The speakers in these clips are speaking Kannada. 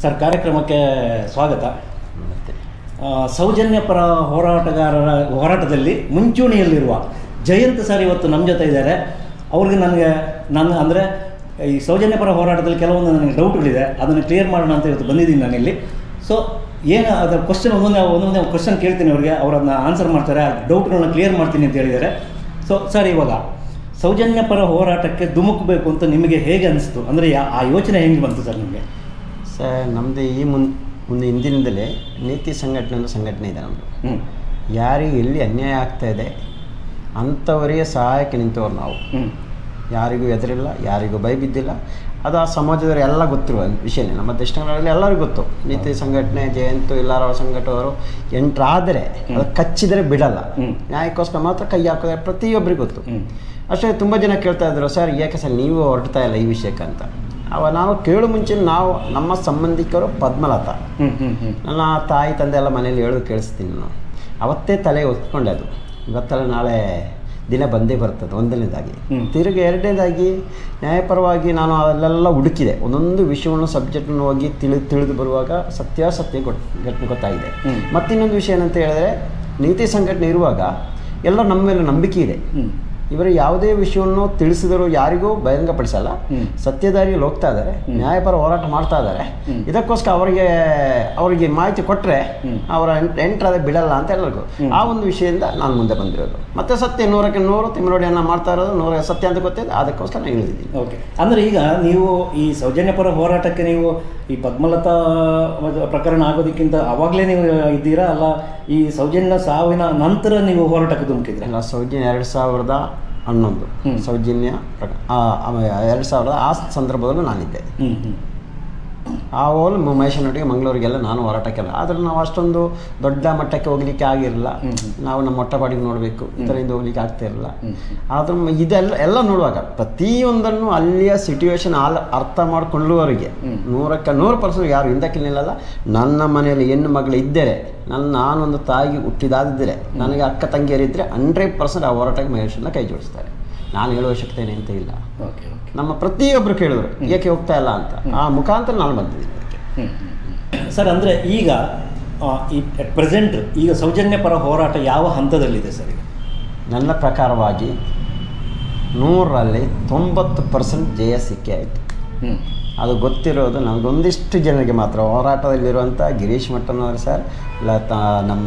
ಸರ್ ಕಾರ್ಯಕ್ರಮಕ್ಕೆ ಸ್ವಾಗತ ಮತ್ತೆ ಆ, ಸೌಜನ್ಯ ಪರ ಹೋರಾಟಗಾರರ ಹೋರಾಟದಲ್ಲಿ ಮುಂಚೂಣಿಯಲ್ಲಿರುವ ಜಯಂತ್ ಸರ್ ಇವತ್ತು ನಮ್ಮ ಜೊತೆ ಇದ್ದಾರೆ ಅವ್ರಿಗೆ ನನಗೆ ನಾನು ಅಂದರೆ ಈ ಸೌಜನ್ಯ ಪರ ಹೋರಾಟದಲ್ಲಿ ಕೆಲವೊಂದು ನನಗೆ ಡೌಟ್ಗಳಿದೆ ಅದನ್ನು ಕ್ಲಿಯರ್ ಮಾಡೋಣ ಅಂತ ಇವತ್ತು ಬಂದಿದ್ದೀನಿ ನಾನಿಲ್ಲಿ ಸೊ ಏನು ಅದರ ಕ್ವಶನ್ ಒಂದೊಂದೇ ಒಂದೊಂದೇ ಕ್ವಶನ್ ಕೇಳ್ತೀನಿ ಅವ್ರಿಗೆ ಅವ್ರು ಅದನ್ನ ಆನ್ಸರ್ ಮಾಡ್ತಾರೆ ಆ ಡೌಟ್ಗಳನ್ನ ಕ್ಲಿಯರ್ ಮಾಡ್ತೀನಿ ಅಂತ ಹೇಳಿದ್ದಾರೆ ಸೊ ಸರ್ ಇವಾಗ ಸೌಜನ್ಯ ಪರ ಹೋರಾಟಕ್ಕೆ ಧುಮುಕಬೇಕು ಅಂತ ನಿಮಗೆ ಹೇಗೆ ಅನಿಸ್ತು ಅಂದರೆ ಆ ಯೋಚನೆ ಹೆಂಗೆ ಬಂತು ಸರ್ ನಿಮಗೆ ಸರ್ ನಮ್ಮದು ಈ ಮುನ್ ಮುಂದೆ ಹಿಂದಿನಿಂದಲೇ ನೀತಿ ಸಂಘಟನೆ ಅನ್ನೋ ಸಂಘಟನೆ ಇದೆ ನಮ್ಮದು ಹ್ಞೂ ಯಾರಿಗೆ ಎಲ್ಲಿ ಅನ್ಯಾಯ ಆಗ್ತಾ ಇದೆ ಅಂಥವರಿಗೆ ಸಹಾಯಕ್ಕೆ ನಿಂತವ್ರು ನಾವು ಹ್ಞೂ ಯಾರಿಗೂ ಎದುರಿಲ್ಲ ಯಾರಿಗೂ ಭಯಬಿದ್ದಿಲ್ಲ ಅದು ಆ ಸಮಾಜದವರು ಎಲ್ಲ ಗೊತ್ತಿರುವ ವಿಷಯನೇ ನಮ್ಮ ದಕ್ಷಿಣಗಳಲ್ಲಿ ಎಲ್ಲರಿಗೂ ಗೊತ್ತು ನೀತಿ ಸಂಘಟನೆ ಜಯಂತು ಎಲ್ಲಾರ ಸಂಘಟವರು ಎಂಟ್ರಾದರೆ ಅದು ಕಚ್ಚಿದರೆ ಬಿಡಲ್ಲ ಹ್ಮ್. ನ್ಯಾಯಕ್ಕೋಸ್ಕರ ಮಾತ್ರ ಕೈ ಹಾಕೋದ್ರೆ ಪ್ರತಿಯೊಬ್ಬರಿಗೂ ಗೊತ್ತು ಹ್ಞೂ ಅಷ್ಟೇ ತುಂಬ ಜನ ಕೇಳ್ತಾ ಇದ್ರು ಸರ್ ಯಾಕೆ ಸರ್ ನೀವು ಹೊರಡ್ತಾ ಇಲ್ಲ ಈ ವಿಷಯಕ್ಕೆ ಅಂತ ಅವ ನಾವು ಕೇಳು ಮುಂಚೆ ನಾವು ನಮ್ಮ ಸಂಬಂಧಿಕರು ಪದ್ಮಲತಾ ಹ್ಞೂ ಹ್ಞೂ ಹ್ಞೂ ನನ್ನ ತಾಯಿ ತಂದೆ ಎಲ್ಲ ಮನೇಲಿ ಹೇಳೋದು ಕೇಳಿಸ್ತೀನಿ ನಾನು ಅವತ್ತೇ ತಲೆ ಒತ್ಕೊಂಡೆ ಅದು ಇವತ್ತಲ್ಲ ನಾಳೆ ದಿನ ಬಂದೇ ಬರ್ತದೆ ಒಂದನೇದಾಗಿ ಹ್ಮ್. ತಿರುಗಿ ಎರಡನೇದಾಗಿ ನ್ಯಾಯಪರವಾಗಿ ನಾನು ಅಲ್ಲೆಲ್ಲ ಹುಡುಕಿದೆ ಒಂದೊಂದು ವಿಷಯವನ್ನು ಸಬ್ಜೆಕ್ಟನ್ನು ಹೋಗಿ ತಿಳಿದು ತಿಳಿದು ಬರುವಾಗ ಸತ್ಯಾಸತ್ಯ ಗೊತ್ ಘಟನೆ ಗೊತ್ತಾಗಿದೆ ಹ್ಮ್. ಮತ್ತಿನ್ನೊಂದು ವಿಷಯ ಏನಂತ ಹೇಳಿದ್ರೆ ನೀತಿ ಸಂಘಟನೆ ಇರುವಾಗ ಎಲ್ಲ ನಮ್ಮ ಮೇಲೆ ನಂಬಿಕೆ ಇದೆ ಹ್ಞೂ ಇವರು ಯಾವುದೇ ವಿಷಯವನ್ನು ತಿಳಿಸಿದರೂ ಯಾರಿಗೂ ಬಹಿರಂಗಪಡಿಸಲ್ಲ ಹ್ಮ್. ಸತ್ಯದಾರಿಯಲ್ಲಿ ಹೋಗ್ತಾ ಇದ್ದಾರೆ ನ್ಯಾಯಪರ ಹೋರಾಟ ಮಾಡ್ತಾ ಇದ್ದಾರೆ ಹ್ಮ್. ಇದಕ್ಕೋಸ್ಕರ ಅವರಿಗೆ ಅವರಿಗೆ ಮಾಹಿತಿ ಕೊಟ್ಟರೆ ಹ್ಮ್. ಅವರ ಎಂಟ್ರಾದ ಬಿಡಲ್ಲ ಅಂತ ಎಲ್ಲರಿಗೂ ಆ ಒಂದು ವಿಷಯದಿಂದ ನಾನು ಮುಂದೆ ಬಂದಿರೋದು ಮತ್ತೆ ಸತ್ಯ ನೂರಕ್ಕೆ ನೂರು ತಿಮ್ಮರೋಡಿಯನ್ನು ಮಾಡ್ತಾ ಇರೋದು ನೂರ ಸತ್ಯ ಅಂತ ಗೊತ್ತಿದೆ ಅದಕ್ಕೋಸ್ಕರ ನಾನು ಹೇಳಿದ್ದೀನಿ ಓಕೆ ಅಂದರೆ ಈಗ ನೀವು ಈ ಸೌಜನ್ಯ ಪರ ಹೋರಾಟಕ್ಕೆ ನೀವು ಈ ಪದ್ಮಲತಾ ಪ್ರಕರಣ ಆಗೋದಕ್ಕಿಂತ ಅವಾಗಲೇ ನೀವು ಇದ್ದೀರಾ ಅಲ್ಲ ಈ ಸೌಜನ್ಯ ಸಾವಿನ ನಂತರ ನೀವು ಹೋರಾಟಕ್ಕೆ ಧುಮುಕಿದ್ರೆ ಎಲ್ಲ ಸೌಜನ್ಯ ಎರಡು ಸಾವಿರದ ಹನ್ನೊಂದು ಹ್ಮ್. ಸೌಜನ್ಯ ಪ್ರಕ- ಆ, ಆಮೇಲೆ ಎರಡು ಸಾವಿರದ ಆ ಸಂದರ್ಭದಲ್ಲೂ ನಾನಿದ್ದೆ ಹ್ಞೂ ಹ್ಞೂ ಆ ಹೋಲ್ ಮಹೇಶನೊಟ್ಟಿಗೆ ಮಂಗಳೂರಿಗೆಲ್ಲ ನಾನು ಹೋರಾಟಕ್ಕೆಲ್ಲ ಆದರೆ ನಾವು ಅಷ್ಟೊಂದು ದೊಡ್ಡ ಮಟ್ಟಕ್ಕೆ ಹೋಗ್ಲಿಕ್ಕೆ ಆಗಿರಲಿಲ್ಲ ಹ್ಮ್, ಹ್ಮ್. ನಾವು ನಮ್ಮ ಮೊಟ್ಟಪಾಡಿಗೆ ನೋಡಬೇಕು ಇದರಿಂದ ಹೋಗ್ಲಿಕ್ಕೆ ಆಗ್ತಾ ಇರಲಿಲ್ಲ ಹ್ಮ್. ಆದ್ರೂ ಮ- ಇದೆಲ್ಲ ಎಲ್ಲ ನೋಡುವಾಗ ಪ್ರತಿಯೊಂದನ್ನು ಅಲ್ಲಿಯ ಸಿಚುವೇಶನ್ ಆಲ್ ಅರ್ಥ ಮಾಡಿಕೊಳ್ಳುವವರಿಗೆ ಹ್ಮ್. ನೂರಕ್ಕೆ ನೂರು ಪರ್ಸೆಂಟ್ ಯಾರು ಹಿಂದಕ್ಕೆ ನಿಲ್ಲಲ್ಲ ನನ್ನ ಮನೆಯಲ್ಲಿ ಹೆಣ್ಣು ಮಗಳು ಇದ್ದರೆ ನನ್ನ ನಾನೊಂದು ತಾಯಿಗೆ ಹುಟ್ಟಿದಾದಿದ್ದರೆ ನನಗೆ ಅಕ್ಕ ತಂಗಿಯರಿದ್ದರೆ ಹಂಡ್ರೆಡ್ ಪರ್ಸೆಂಟ್ ಆ ಹೋರಾಟಕ್ಕೆ ಮಹೇಶನ್ನ ಕೈ ಜೋಡಿಸ್ತಾರೆ ನಾನು ಹೇಳುವ ಶಕ್ತಿ ಅಂತ ಇಲ್ಲ ಓಕೆ ಓಕೆ ನಮ್ಮ ಪ್ರತಿಯೊಬ್ಬರು ಕೇಳಿದ್ರು ಏಕೆ ಹೋಗ್ತಾ ಇಲ್ಲ ಅಂತ ಆ ಮುಖಾಂತರ ನಾನು ಬಂದಿದ್ದೀನಿ ಅದಕ್ಕೆ ಹ್ಞೂ ಹ್ಞೂ ಸರ್ ಅಂದರೆ ಈಗ ಆ, ಈ ಅಟ್ ಪ್ರೆಸೆಂಟ್ ಈಗ ಸೌಜನ್ಯ ಪರ ಹೋರಾಟ ಯಾವ ಹಂತದಲ್ಲಿದೆ ಸರ್ ಈಗ ನನ್ನ ಪ್ರಕಾರವಾಗಿ ನೂರರಲ್ಲಿ ತೊಂಬತ್ತು ಪರ್ಸೆಂಟ್ ಜಯ ಸಿಕ್ಕೇ ಆಯಿತು ಹ್ಞೂ ಅದು ಗೊತ್ತಿರೋದು ನಮಗೊಂದಿಷ್ಟು ಜನರಿಗೆ ಮಾತ್ರ ಹೋರಾಟದಲ್ಲಿರುವಂಥ ಗಿರೀಶ್ ಮಟ್ಟನವರು ಸರ್ ಇಲ್ಲ ತ ನಮ್ಮ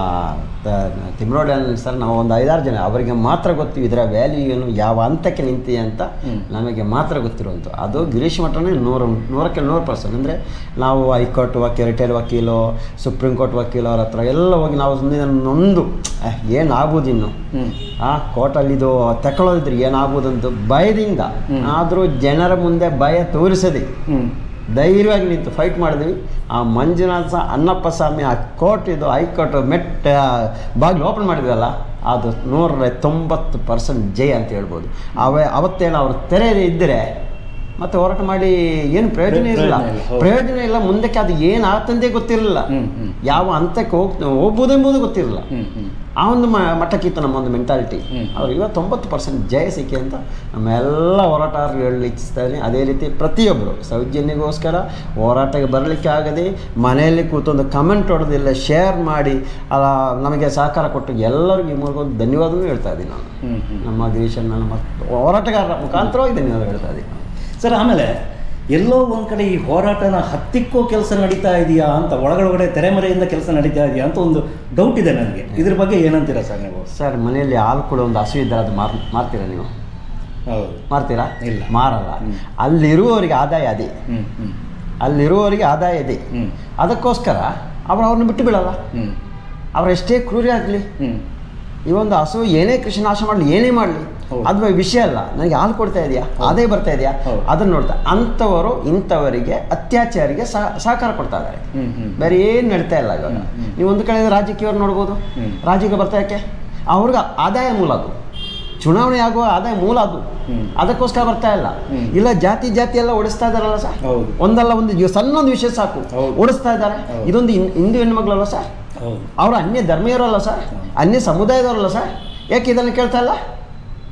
ತಿಮ್ರೋಡಿ ಸರ್ ನಾವು ಒಂದು ಐದಾರು ಜನ ಅವರಿಗೆ ಮಾತ್ರ ಗೊತ್ತು ಇದರ ವ್ಯಾಲ್ಯೂ ಏನು ಯಾವ ಹಂತಕ್ಕೆ ನಿಂತಿದೆ ಅಂತ ಹ್ಮ್. ನಮಗೆ ಮಾತ್ರ ಗೊತ್ತಿರುವಂಥ ಅದು ಗಿರೀಶ್ ಮಠನೇ ನೂರು ನೂರಕ್ಕೆ ನೂರು ಪರ್ಸೆಂಟ್ ಅಂದರೆ ನಾವು ಹೈಕೋರ್ಟ್ ವಕೀಲ ರಿಟೈಲ್ ವಕೀಲು ಸುಪ್ರೀಂ ಕೋರ್ಟ್ ವಕೀಲು ಅವ್ರ ಹತ್ರ ಎಲ್ಲ ಹೋಗಿ ನಾವು ಸುಮ್ಮನೆ ನೊಂದು ಏನಾಗ್ಬೋದು ಇನ್ನು ಹ್ಞೂ ಆ ಕೋರ್ಟಲ್ಲಿದು ತಗೊಳ್ಳೋದಿದ್ರೆ ಏನಾಗ್ಬೋದಂತ ಭಯದಿಂದ ಹ್ಮ್. ಆದರೂ ಜನರ ಮುಂದೆ ಭಯ ತೋರಿಸದೆ ಹ್ಞೂ ಧೈರ್ಯವಾಗಿ ನಿಂತು ಫೈಟ್ ಮಾಡಿದ್ವಿ ಆ ಮಂಜುನಾಥ ಅನ್ನಪ್ಪ ಸ್ವಾಮಿ ಆ ಕೋರ್ಟ್ ಇದು ಹೈಕೋರ್ಟ್ ಮೆಟ್ಟ ಬಾಗಿಲು ಓಪನ್ ಮಾಡಿದ್ವಲ್ಲ ಅದು ನೂರ ತೊಂಬತ್ತು ಪರ್ಸೆಂಟ್ ಜಯ ಅಂತ ಹೇಳ್ಬೋದು ಅವೇ ಅವತ್ತೇನು ಅವ್ರು ತೆರೆಯದೇ ಇದ್ದರೆ ಮತ್ತೆ ಹೋರಾಟ ಮಾಡಿ ಏನು ಪ್ರಯೋಜನ ಇರಲಿಲ್ಲ ಪ್ರಯೋಜನ ಇಲ್ಲ, ಹೌದು. ಪ್ರಯೋಜನ ಇಲ್ಲ ಮುಂದಕ್ಕೆ ಅದು ಏನಾಗ್ತಂದೇ ಗೊತ್ತಿರಲಿಲ್ಲ ಹ್ಞೂ ಹ್ಞೂ ಯಾವ ಹಂತಕ್ಕೆ ಹೋಗ್ ಹೋಗ್ಬೋದೆಂಬುದು ಗೊತ್ತಿರಲಿಲ್ಲ ಹ್ಞೂ ಹ್ಞೂ ಆ ಒಂದು ಮ ಮಟ್ಟಕ್ಕಿತ್ತು ನಮ್ಮ ಒಂದು ಮೆಂಟಾಲಿಟಿ ಹ್ಮ್. ಅವ್ರು ಇವತ್ತು ತೊಂಬತ್ತು ಪರ್ಸೆಂಟ್ ಜಯ ಸಿಕ್ಕಿ ಅಂತ ನಮ್ಮ ಎಲ್ಲ ಹೋರಾಟಗಾರರು ಹೇಳಲಿ ಇಚ್ಛಿಸ್ತಾರೆ ಅದೇ ರೀತಿ ಪ್ರತಿಯೊಬ್ಬರು ಸೌಜನ್ಯಗೋಸ್ಕರ ಹೋರಾಟಕ್ಕೆ ಬರಲಿಕ್ಕೆ ಆಗದೆ ಮನೆಯಲ್ಲಿ ಕೂತೊಂದು ಕಮೆಂಟ್ ಹೊಡೆದಿಲ್ಲ ಶೇರ್ ಮಾಡಿ ಅಲ್ಲ ನಮಗೆ ಸಹಕಾರ ಕೊಟ್ಟು ಎಲ್ಲರಿಗೂ ಈ ಮೂಲಕ ಒಂದು ಧನ್ಯವಾದವೂ ಹೇಳ್ತಾ ಇದ್ದೀನಿ ನಾನು ಹ್ಞೂ ಹ್ಞೂ ನಮ್ಮ ಗಿರೀಶನ್ ನನ್ನ ಮತ್ತು ಹೋರಾಟಗಾರರ ಮುಖಾಂತರವಾಗಿ ಧನ್ಯವಾದ ಹೇಳ್ತಾ ಇದ್ದೀನಿ ನಾನು ಸರ್ ಆಮೇಲೆ ಎಲ್ಲೋ ಒಂದು ಕಡೆ ಈ ಹೋರಾಟನ ಹತ್ತಿಕ್ಕೋ ಕೆಲಸ ನಡೀತಾ ಇದೆಯಾ ಅಂತ ಒಳಗಡೆ ತೆರೆಮರೆಯಿಂದ ಕೆಲಸ ನಡೀತಾ ಇದೆಯಾ ಅಂತ ಒಂದು ಡೌಟ್ ಇದೆ ನನಗೆ ಇದ್ರ ಬಗ್ಗೆ ಏನಂತೀರಾ ಸರ್ ನೀವು ಸರ್ ಮನೆಯಲ್ಲಿ ಹಾಲು ಕೊಡೋ ಒಂದು ಹಸು ಇದ್ದರೆ ಅದು ಮಾರ್ ಮಾರ್ತೀರಾ ನೀವು ಹೌದು ಮಾರ್ತೀರಾ ಇಲ್ಲ. ಮಾರಲ್ಲ ಹ್ಮ್. ಅಲ್ಲಿರುವವರಿಗೆ ಆದಾಯ ಅದೇ ಹ್ಞೂ ಹ್ಞೂ ಅಲ್ಲಿರುವವರಿಗೆ ಆದಾಯ ಇದೆ ಹ್ಞೂ ಅದಕ್ಕೋಸ್ಕರ ಅವರು ಅವ್ರನ್ನ ಬಿಟ್ಟು ಬಿಡಲ್ಲ ಹ್ಞೂ ಅವ್ರು ಎಷ್ಟೇ ಕ್ರೂರಿ ಆಗಲಿ ಹ್ಞೂ ಈ ಒಂದು ಹಸು ಏನೇ ಕೃಷಿ ನಾಶ ಮಾಡಲಿ ಏನೇ ಮಾಡಲಿ ಹೌದು. ಅದು ವಿಷಯ ಅಲ್ಲ ನನಗೆ ಹಾಲು ಕೊಡ್ತಾ ಇದೆಯಾ ಆದಾಯ ಬರ್ತಾ ಇದೆಯಾ ಹೌದು. ಅದನ್ನ ನೋಡ್ತಾ ಅಂಥವರು ಇಂಥವರಿಗೆ ಅತ್ಯಾಚಾರಿಗೆ ಸಹ ಸಹಕಾರ ಕೊಡ್ತಾ ಇದ್ದಾರೆ ಹ್ಞೂ ಹ್ಞೂ ಬೇರೆ ಏನು ನಡೀತಾ ಇಲ್ಲ ಇವಾಗ ಹ್ಮ್, ಹ್ಮ್. ನೀವು ಒಂದು ಕಡೆ ರಾಜಕೀಯವ್ರು ನೋಡ್ಬೋದು ಹ್ಮ್. ರಾಜ್ಯಕ್ಕೆ ಬರ್ತಾ ಯಾಕೆ ಅವ್ರಿಗೆ ಆದಾಯ ಮೂಲ ಅದು ಚುನಾವಣೆ ಆಗುವ ಆದಾಯ ಮೂಲ ಅದು ಹ್ಮ್. ಅದಕ್ಕೋಸ್ಕರ ಬರ್ತಾ ಇಲ್ಲ ಹ್ಮ್. ಇಲ್ಲ ಜಾತಿ ಜಾತಿ ಎಲ್ಲ ಓಡಿಸ್ತಾ ಇದಾರಲ್ಲ ಸರ್ ಹೌದು. ಒಂದಲ್ಲ ಒಂದು ಇವ್ ಸಣ್ಣ ಒಂದು ವಿಷಯ ಸಾಕು ಹೌದು. ಓಡಿಸ್ತಾ ಇದ್ದಾರೆ ಹೌದು. ಇದೊಂದು ಹಿಂ- ಹಿಂದೂ ಹೆಣ್ಮಕ್ಳಲ್ಲ ಸರ್ ಹೌದು ಅವರು ಅನ್ಯ ಧರ್ಮೀಯರಲ್ಲ ಸರ್ ಹ್ಮ್. ಅನ್ಯ ಸಮುದಾಯದವರಲ್ಲ ಸರ್ ಯಾಕೆ ಇದನ್ನು ಕೇಳ್ತಾ ಇಲ್ಲ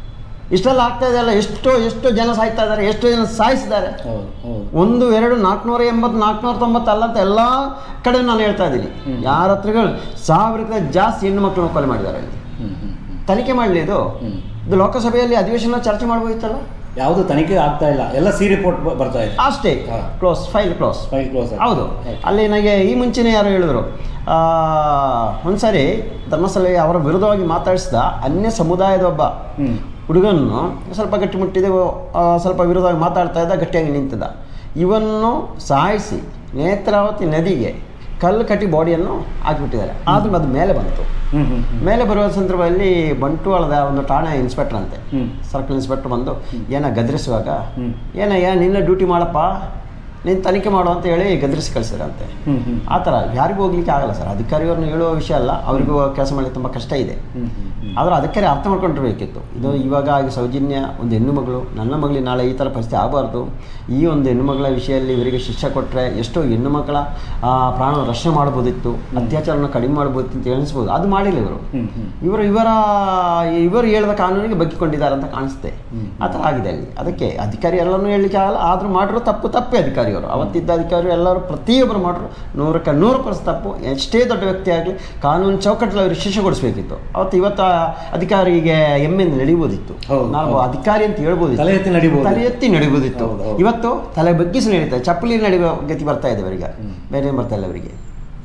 ಇಷ್ಟೆಲ್ಲ ಆಗ್ತಾ ಇದೆಯಲ್ಲ ಎಷ್ಟೋ ಎಷ್ಟೋ ಜನ ಸಾಯ್ತಾ ಇದ್ದಾರೆ ಎಷ್ಟೋ ಜನ ಸಾಯಿಸಿದ್ದಾರೆ ಹೌದು ಹೌದು ಒಂದು ಎರಡು ನಾಲ್ಕುನೂರ ಎಂಬತ್ತು ನಾಲ್ಕುನೂರ ತೊಂಬತ್ತು ಅಲ್ಲ ಅಂತ ಎಲ್ಲ ಕಡೆ ನಾನು ಹೇಳ್ತಾ ಇದ್ದೀನಿ ಯಾರ ಹತ್ರಗಳು ಸಾವಿರಕ್ಕಿಂತ ಜಾಸ್ತಿ ಹೆಣ್ಣು ಮಕ್ಕಳನ್ನ ಕೊಲೆ ಮಾಡಿದ್ದಾರೆ ಅಲ್ಲಿ ಹ್ಮ್ ಹ್ಮ್ ಹ್ಮ್ ತನಿಖೆ ಮಾಡಲಿ ಇದು ಹ್ಮ್. ಇದು ಲೋಕಸಭೆಯಲ್ಲಿ ಅಧಿವೇಶನ ಚರ್ಚೆ ಮಾಡ್ಬೋದಿತ್ತಲ್ಲ ಯಾವುದು ತನಿಖೆ ಆಗ್ತಾ ಇಲ್ಲ ಎಲ್ಲ ಸಿ ರಿಪೋರ್ಟ್ ಬರ್ತಾ ಇದೆ ಅಷ್ಟೇ ಹಾ. Close file close file close ಹೌದು ಅಲ್ಲಿ ನನಗೆ ಈ ಮುಂಚೆನೇ ಯಾರು ಹೇಳಿದ್ರು ಆ, ಒಂದ್ಸರಿ ಧರ್ಮಸ್ಥಳಕ್ಕೆ ಅವರ ವಿರುದ್ಧವಾಗಿ ಮಾತಾಡಿಸಿದ ಅನ್ಯ ಸಮುದಾಯದ ಒಬ್ಬ ಹ್ಮ್ ಹುಡುಗನ್ನು ಸ್ವಲ್ಪ ಗಟ್ಟಿಮುಟ್ಟಿದೆ ಆ, ಸ್ವಲ್ಪ ವಿರೋಧವಾಗಿ ಮಾತಾಡ್ತಾ ಇದ್ದ ಗಟ್ಟಿಯಾಗಿ ನಿಂತಿದ್ದ ಇವನ್ನು ಸಾಯಿಸಿ ನೇತ್ರಾವತಿ ನದಿಗೆ ಕಲ್ಲು ಕಟ್ಟಿ ಬಾಡಿಯನ್ನು ಹಾಕಿಬಿಟ್ಟಿದ್ದಾರೆ ಆದ್ರೂ ಅದು ಮೇಲೆ ಬಂತು ಹ್ಮ್ ಹ್ಮ್ ಹ್ಮ್ ಮೇಲೆ ಬರುವ ಸಂದರ್ಭದಲ್ಲಿ ಬಂಟ್ವಾಳದ ಒಂದು ಠಾಣೆ ಇನ್ಸ್ಪೆಕ್ಟರ್ ಅಂತೆ ಹ್ಮ್ ಸರ್ಕಲ್ ಇನ್ಸ್ಪೆಕ್ಟರ್ ಬಂದು ಏನ ಗದರಿಸುವಾಗ ಹ್ಮ್. ಏನಯ್ಯ ನಿನ್ನ ಡ್ಯೂಟಿ ಮಾಡಪ್ಪ ನೀನು ತನಿಖೆ ಮಾಡು ಅಂತ ಹೇಳಿ ಗದರಿಸಿ ಕಳಿಸಿರಂತೆ ಹ್ಮ್ ಹ್ಮ್ ಆ ಥರ ಯಾರಿಗೂ ಹೋಗ್ಲಿಕ್ಕೆ ಆಗಲ್ಲ ಸರ್ ಅಧಿಕಾರಿಯವ್ರನ್ನ ಹೇಳುವ ವಿಷಯ ಅಲ್ಲ ಅವರಿಗೂ ಕೆಲಸ ಮಾಡಲಿಕ್ಕೆ ತುಂಬ ಕಷ್ಟ ಇದೆ ಹ್ಮ್ ಹ್ಮ್ ಹ್ಮ್ ಆದ್ರೆ ಅದಕ್ಕೆ ಅರ್ಥ ಮಾಡ್ಕೊಂಡಿರ್ಬೇಕಿತ್ತು ಇದು ಇವಾಗ ಆಗಿ ಸೌಜನ್ಯ ಒಂದು ಹೆಣ್ಣು ಮಗಳು ನನ್ನ ಮಗಳಿಗೆ ನಾಳೆ ಈ ಥರ ಪರಿಸ್ಥಿತಿ ಆಗಬಾರ್ದು ಈ ಒಂದು ಹೆಣ್ಣು ಮಗಳ ವಿಷಯದಲ್ಲಿ ಇವರಿಗೆ ಶಿಕ್ಷೆ ಕೊಟ್ಟರೆ ಎಷ್ಟೋ ಹೆಣ್ಣು ಮಕ್ಕಳ ಆ, ಪ್ರಾಣ ರಕ್ಷಣೆ ಮಾಡ್ಬೋದಿತ್ತು ಅತ್ಯಾಚಾರನ ಕಡಿಮೆ ಮಾಡ್ಬೋದಿತ್ತು ಅಂತ ಎಣಿಸ್ಬೋದು ಅದು ಮಾಡಿಲ್ಲ ಇವರು ಹ್ಮ್ ಹ್ಮ್ ಇವರು ಇವರ ಇವರು ಹೇಳಿದ ಕಾನೂನಿಗೆ ಬಗ್ಗಿಕೊಂಡಿದ್ದಾರೆ ಅಂತ ಕಾಣಿಸುತ್ತೆ ಹ್ಮ್. ಆ ಥರ ಆಗಿದೆ ಅಲ್ಲಿ ಅದಕ್ಕೆ ಅಧಿಕಾರಿ ಎಲ್ಲನೂ ಹೇಳಲಿಕ್ಕೆ ಆಗಲ್ಲ ಆದರೂ ಮಾಡಿರೋ ತಪ್ಪು ತಪ್ಪೇ ಅಧಿಕಾರಿಯವರು ಅವತ್ತಿದ್ದ ಅಧಿಕಾರಿ ಎಲ್ಲರೂ ಪ್ರತಿಯೊಬ್ಬರು ಮಾಡಿದ್ರು ನೂರಕ್ಕೆ ನೂರು ಪರ್ಸೆಂಟ್ ತಪ್ಪು ಎಷ್ಟೇ ದೊಡ್ಡ ವ್ಯಕ್ತಿ ಆಗಲಿ ಕಾನೂನು ಚೌಕಟ್ಟಲ್ಲಿ ಅವ್ರಿಗೆ ಶಿಕ್ಷೆ ಕೊಡಿಸ್ಬೇಕಿತ್ತು ಅವತ್ತು ಇವತ್ತು ಆ ಅಧಿಕಾರಿಗೆ ಎಮ್ಮೆಂದು ನಡಿಬೋದಿತ್ತು ಹೌದು, ನಾವು ಹೌದು. ಅಧಿಕಾರಿ ಅಂತ ಹೇಳ್ಬೋದಿತ್ತು ತಲೆ ಎತ್ತಿ ನಡಿಬೋದು ತಲೆ ಎತ್ತಿ ನಡಿಬೋದಿತ್ತು ಹೌದು, ಹೌದು. ಇವತ್ತು ತಲೆ ಬಗ್ಗಿಸಿ ನಡೀತಾರೆ ಚಪ್ಪಲಿ ನಡಿಯೋ ಗತಿ ಬರ್ತಾ ಇದೆ ಅವರಿಗೆ ಬೇರೆ ಏನು ಬರ್ತಾ ಇಲ್ಲ ಅವರಿಗೆ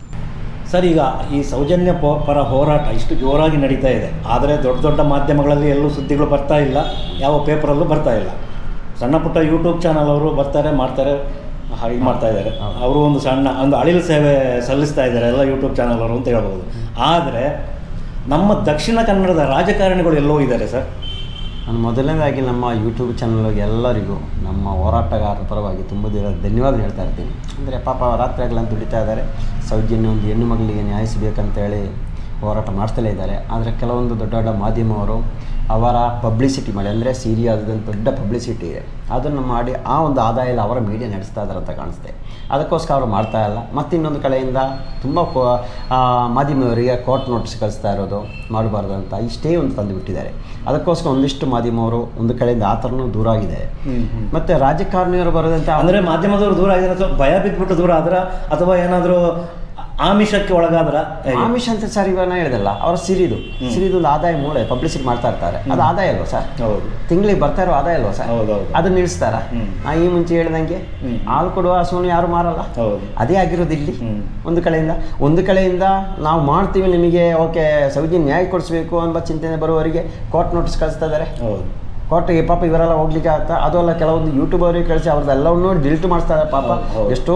ಸರ್ ಈಗ ಈ ಸೌಜನ್ಯ ಪ- ಪರ ಹೋರಾಟ ಇಷ್ಟು ಜೋರಾಗಿ ನಡೀತಾ ಇದೆ ಆದರೆ ದೊಡ್ಡ ದೊಡ್ಡ ಮಾಧ್ಯಮಗಳಲ್ಲಿ ಎಲ್ಲೂ ಸುದ್ದಿಗಳು ಬರ್ತಾ ಇಲ್ಲ ಯಾವ ಪೇಪರಲ್ಲೂ ಬರ್ತಾ ಇಲ್ಲ ಸಣ್ಣ ಪುಟ್ಟ ಯೂಟ್ಯೂಬ್ ಚಾನಲ್ ಅವರು ಬರ್ತಾರೆ ಮಾಡ್ತಾರೆ ಹಾಗೆ ಮಾಡ್ತಾ ಇದ್ದಾರೆ ಅವರು ಒಂದು ಸಣ್ಣ ಒಂದು ಅಳಿಲು ಸೇವೆ ಸಲ್ಲಿಸ್ತಾ ಇದ್ದಾರೆ ಎಲ್ಲ ಯೂಟ್ಯೂಬ್ ಚಾನಲ್ ಅವರು ಅಂತ ಹೇಳ್ಬೋದು ಆದರೆ ನಮ್ಮ ದಕ್ಷಿಣ ಕನ್ನಡದ ರಾಜಕಾರಣಿಗಳು ಎಲ್ಲೋ ಇದ್ದಾರೆ ಸರ್ ನಾನು ಮೊದಲನೇದಾಗಿ ನಮ್ಮ ಯೂಟ್ಯೂಬ್ ಚಾನಲ್ ಎಲ್ಲರಿಗೂ ನಮ್ಮ ಹೋರಾಟಗಾರರ ಪರವಾಗಿ ತುಂಬ ದಿನ ಧನ್ಯವಾದ ಹೇಳ್ತಾ ಇರ್ತೀನಿ ಅಂದರೆ ಪಾಪ ರಾತ್ರಿ ಹಗಲಂತ ದುಡಿತಾ ಇದ್ದಾರೆ ಸೌಜನ್ಯ ಒಂದು ಹೆಣ್ಣು ಮಗಳಿಗೆ ನ್ಯಾಯ ಸಿಗಬೇಕಂತೇಳಿ ಹೋರಾಟ ಮಾಡ್ತಲೇ ಇದ್ದಾರೆ ಆದರೆ ಕೆಲವೊಂದು ದೊಡ್ಡ ದೊಡ್ಡ ಮಾಧ್ಯಮವರು ಅವರ ಪಬ್ಲಿಸಿಟಿ ಮಾಡಿ ಅಂದರೆ ಸೀರಿಯಾದಂಥ ದೊಡ್ಡ ಪಬ್ಲಿಸಿಟಿ ಇದೆ ಅದನ್ನು ಮಾಡಿ ಆ ಒಂದು ಆದಾಯ ಎಲ್ಲ ಅವರ ಮೀಡಿಯಾ ನಡೆಸ್ತಾ ಇದ್ದಾರೆ ಅಂತ ಕಾಣಿಸುತ್ತೆ ಅದಕ್ಕೋಸ್ಕರ ಅವರು ಮಾಡ್ತಾ ಇಲ್ಲ ಮತ್ತು ಇನ್ನೊಂದು ಕಡೆಯಿಂದ ತುಂಬ ಕೋ ಆ, ಮಾಧ್ಯಮದವರಿಗೆ ಕೋರ್ಟ್ ನೋಟಿಸ್ ಕಳಿಸ್ತಾ ಇರೋದು ಮಾಡಬಾರ್ದು ಅಂತ ಇಷ್ಟೇ ಒಂದು ತಂದು ಬಿಟ್ಟಿದ್ದಾರೆ ಅದಕ್ಕೋಸ್ಕರ ಒಂದಿಷ್ಟು ಮಾಧ್ಯಮವರು ಒಂದು ಕಡೆಯಿಂದ ಆ ಥರನೂ ದೂರ ಆಗಿದ್ದಾರೆ ಮತ್ತು ರಾಜಕಾರಣಿಯವರು ಬರೋದಂತ ಅಂದರೆ ಮಾಧ್ಯಮದವರು ದೂರ ಆಗಿದ್ರೆ ಅಥವಾ ಭಯ ಬಿದ್ದುಬಿಟ್ಟು ದೂರ ಆದ್ರ ಅಥವಾ ಏನಾದರೂ ಆಮಿಷಕ್ಕೆ ಒಳಗಾದ್ರ ಹೇಗೆ? ಆಮಿಷ ಅಂತ ಸರ್ ಇವಾಗ ನಾ ಹೇಳಿದಲ್ಲ ಅವರ ಸಿರಿದು ಸಿರಿದು ಒಂದು ಆದಾಯ ಮೂಳೆ ಪಬ್ಲಿಸಿಟಿ ಮಾಡ್ತಾ ಇರ್ತಾರೆ ಅದು ಆದಾಯ ಅಲ್ವಾ ಸರ್ ಹೌದು ತಿಂಗಳಿಗೆ ಬರ್ತಾ ಇರೋ ಆದಾಯ ಅಲ್ವಾ ಸರ್ ಹೌದೌದು ಅದನ್ನ ನಿಲ್ಲಿಸ್ತಾರ ಹ್ಮ್. ನಾ ಈ ಮುಂಚೆ ಹೇಳ್ದಂಗೆ ಹ್ಮ್. ಹಾಲು ಕೊಡುವ ಹಸುವನ್ನು ಯಾರು ಮಾರಲ್ಲ ಹೌದು ಅದೇ ಆಗಿರೋದು ಇಲ್ಲಿ ಹ್ಮ್. ಒಂದು ಕಡೆಯಿಂದ ಒಂದು ಕಡೆಯಿಂದ ನಾವು ಮಾಡ್ತೀವಿ ನಿಮಗೆ ಓಕೆ ಸೌಜನ್ಯ ನ್ಯಾಯ ಕೊಡಿಸ್ಬೇಕು ಎಂಬ ಚಿಂತನೆ ಬರುವವರಿಗೆ ಕೋರ್ಟ್ ನೋಟಿಸ್ ಕಳಿಸ್ತಾ ಇದ್ದಾರೆ ಹೌದು ಕೋರ್ಟಿಗೆ ಪಾಪ ಇವರೆಲ್ಲ ಹೋಗ್ಲಿಕ್ಕೆ ಆಗ್ತಾ ಅದು ಅಲ್ಲ ಕೆಲವೊಂದು ಯೂಟ್ಯೂಬ್ ಅವರಿಗೆ ಕಳಿಸಿ ಅವ್ರದ್ದೆಲ್ಲವನ್ನೂ ಡಿಲೀಟ್ ಮಾಡಿಸ್ತಾರೆ ಪಾಪ ಹೌದು, ಹೌದು. ಎಷ್ಟೋ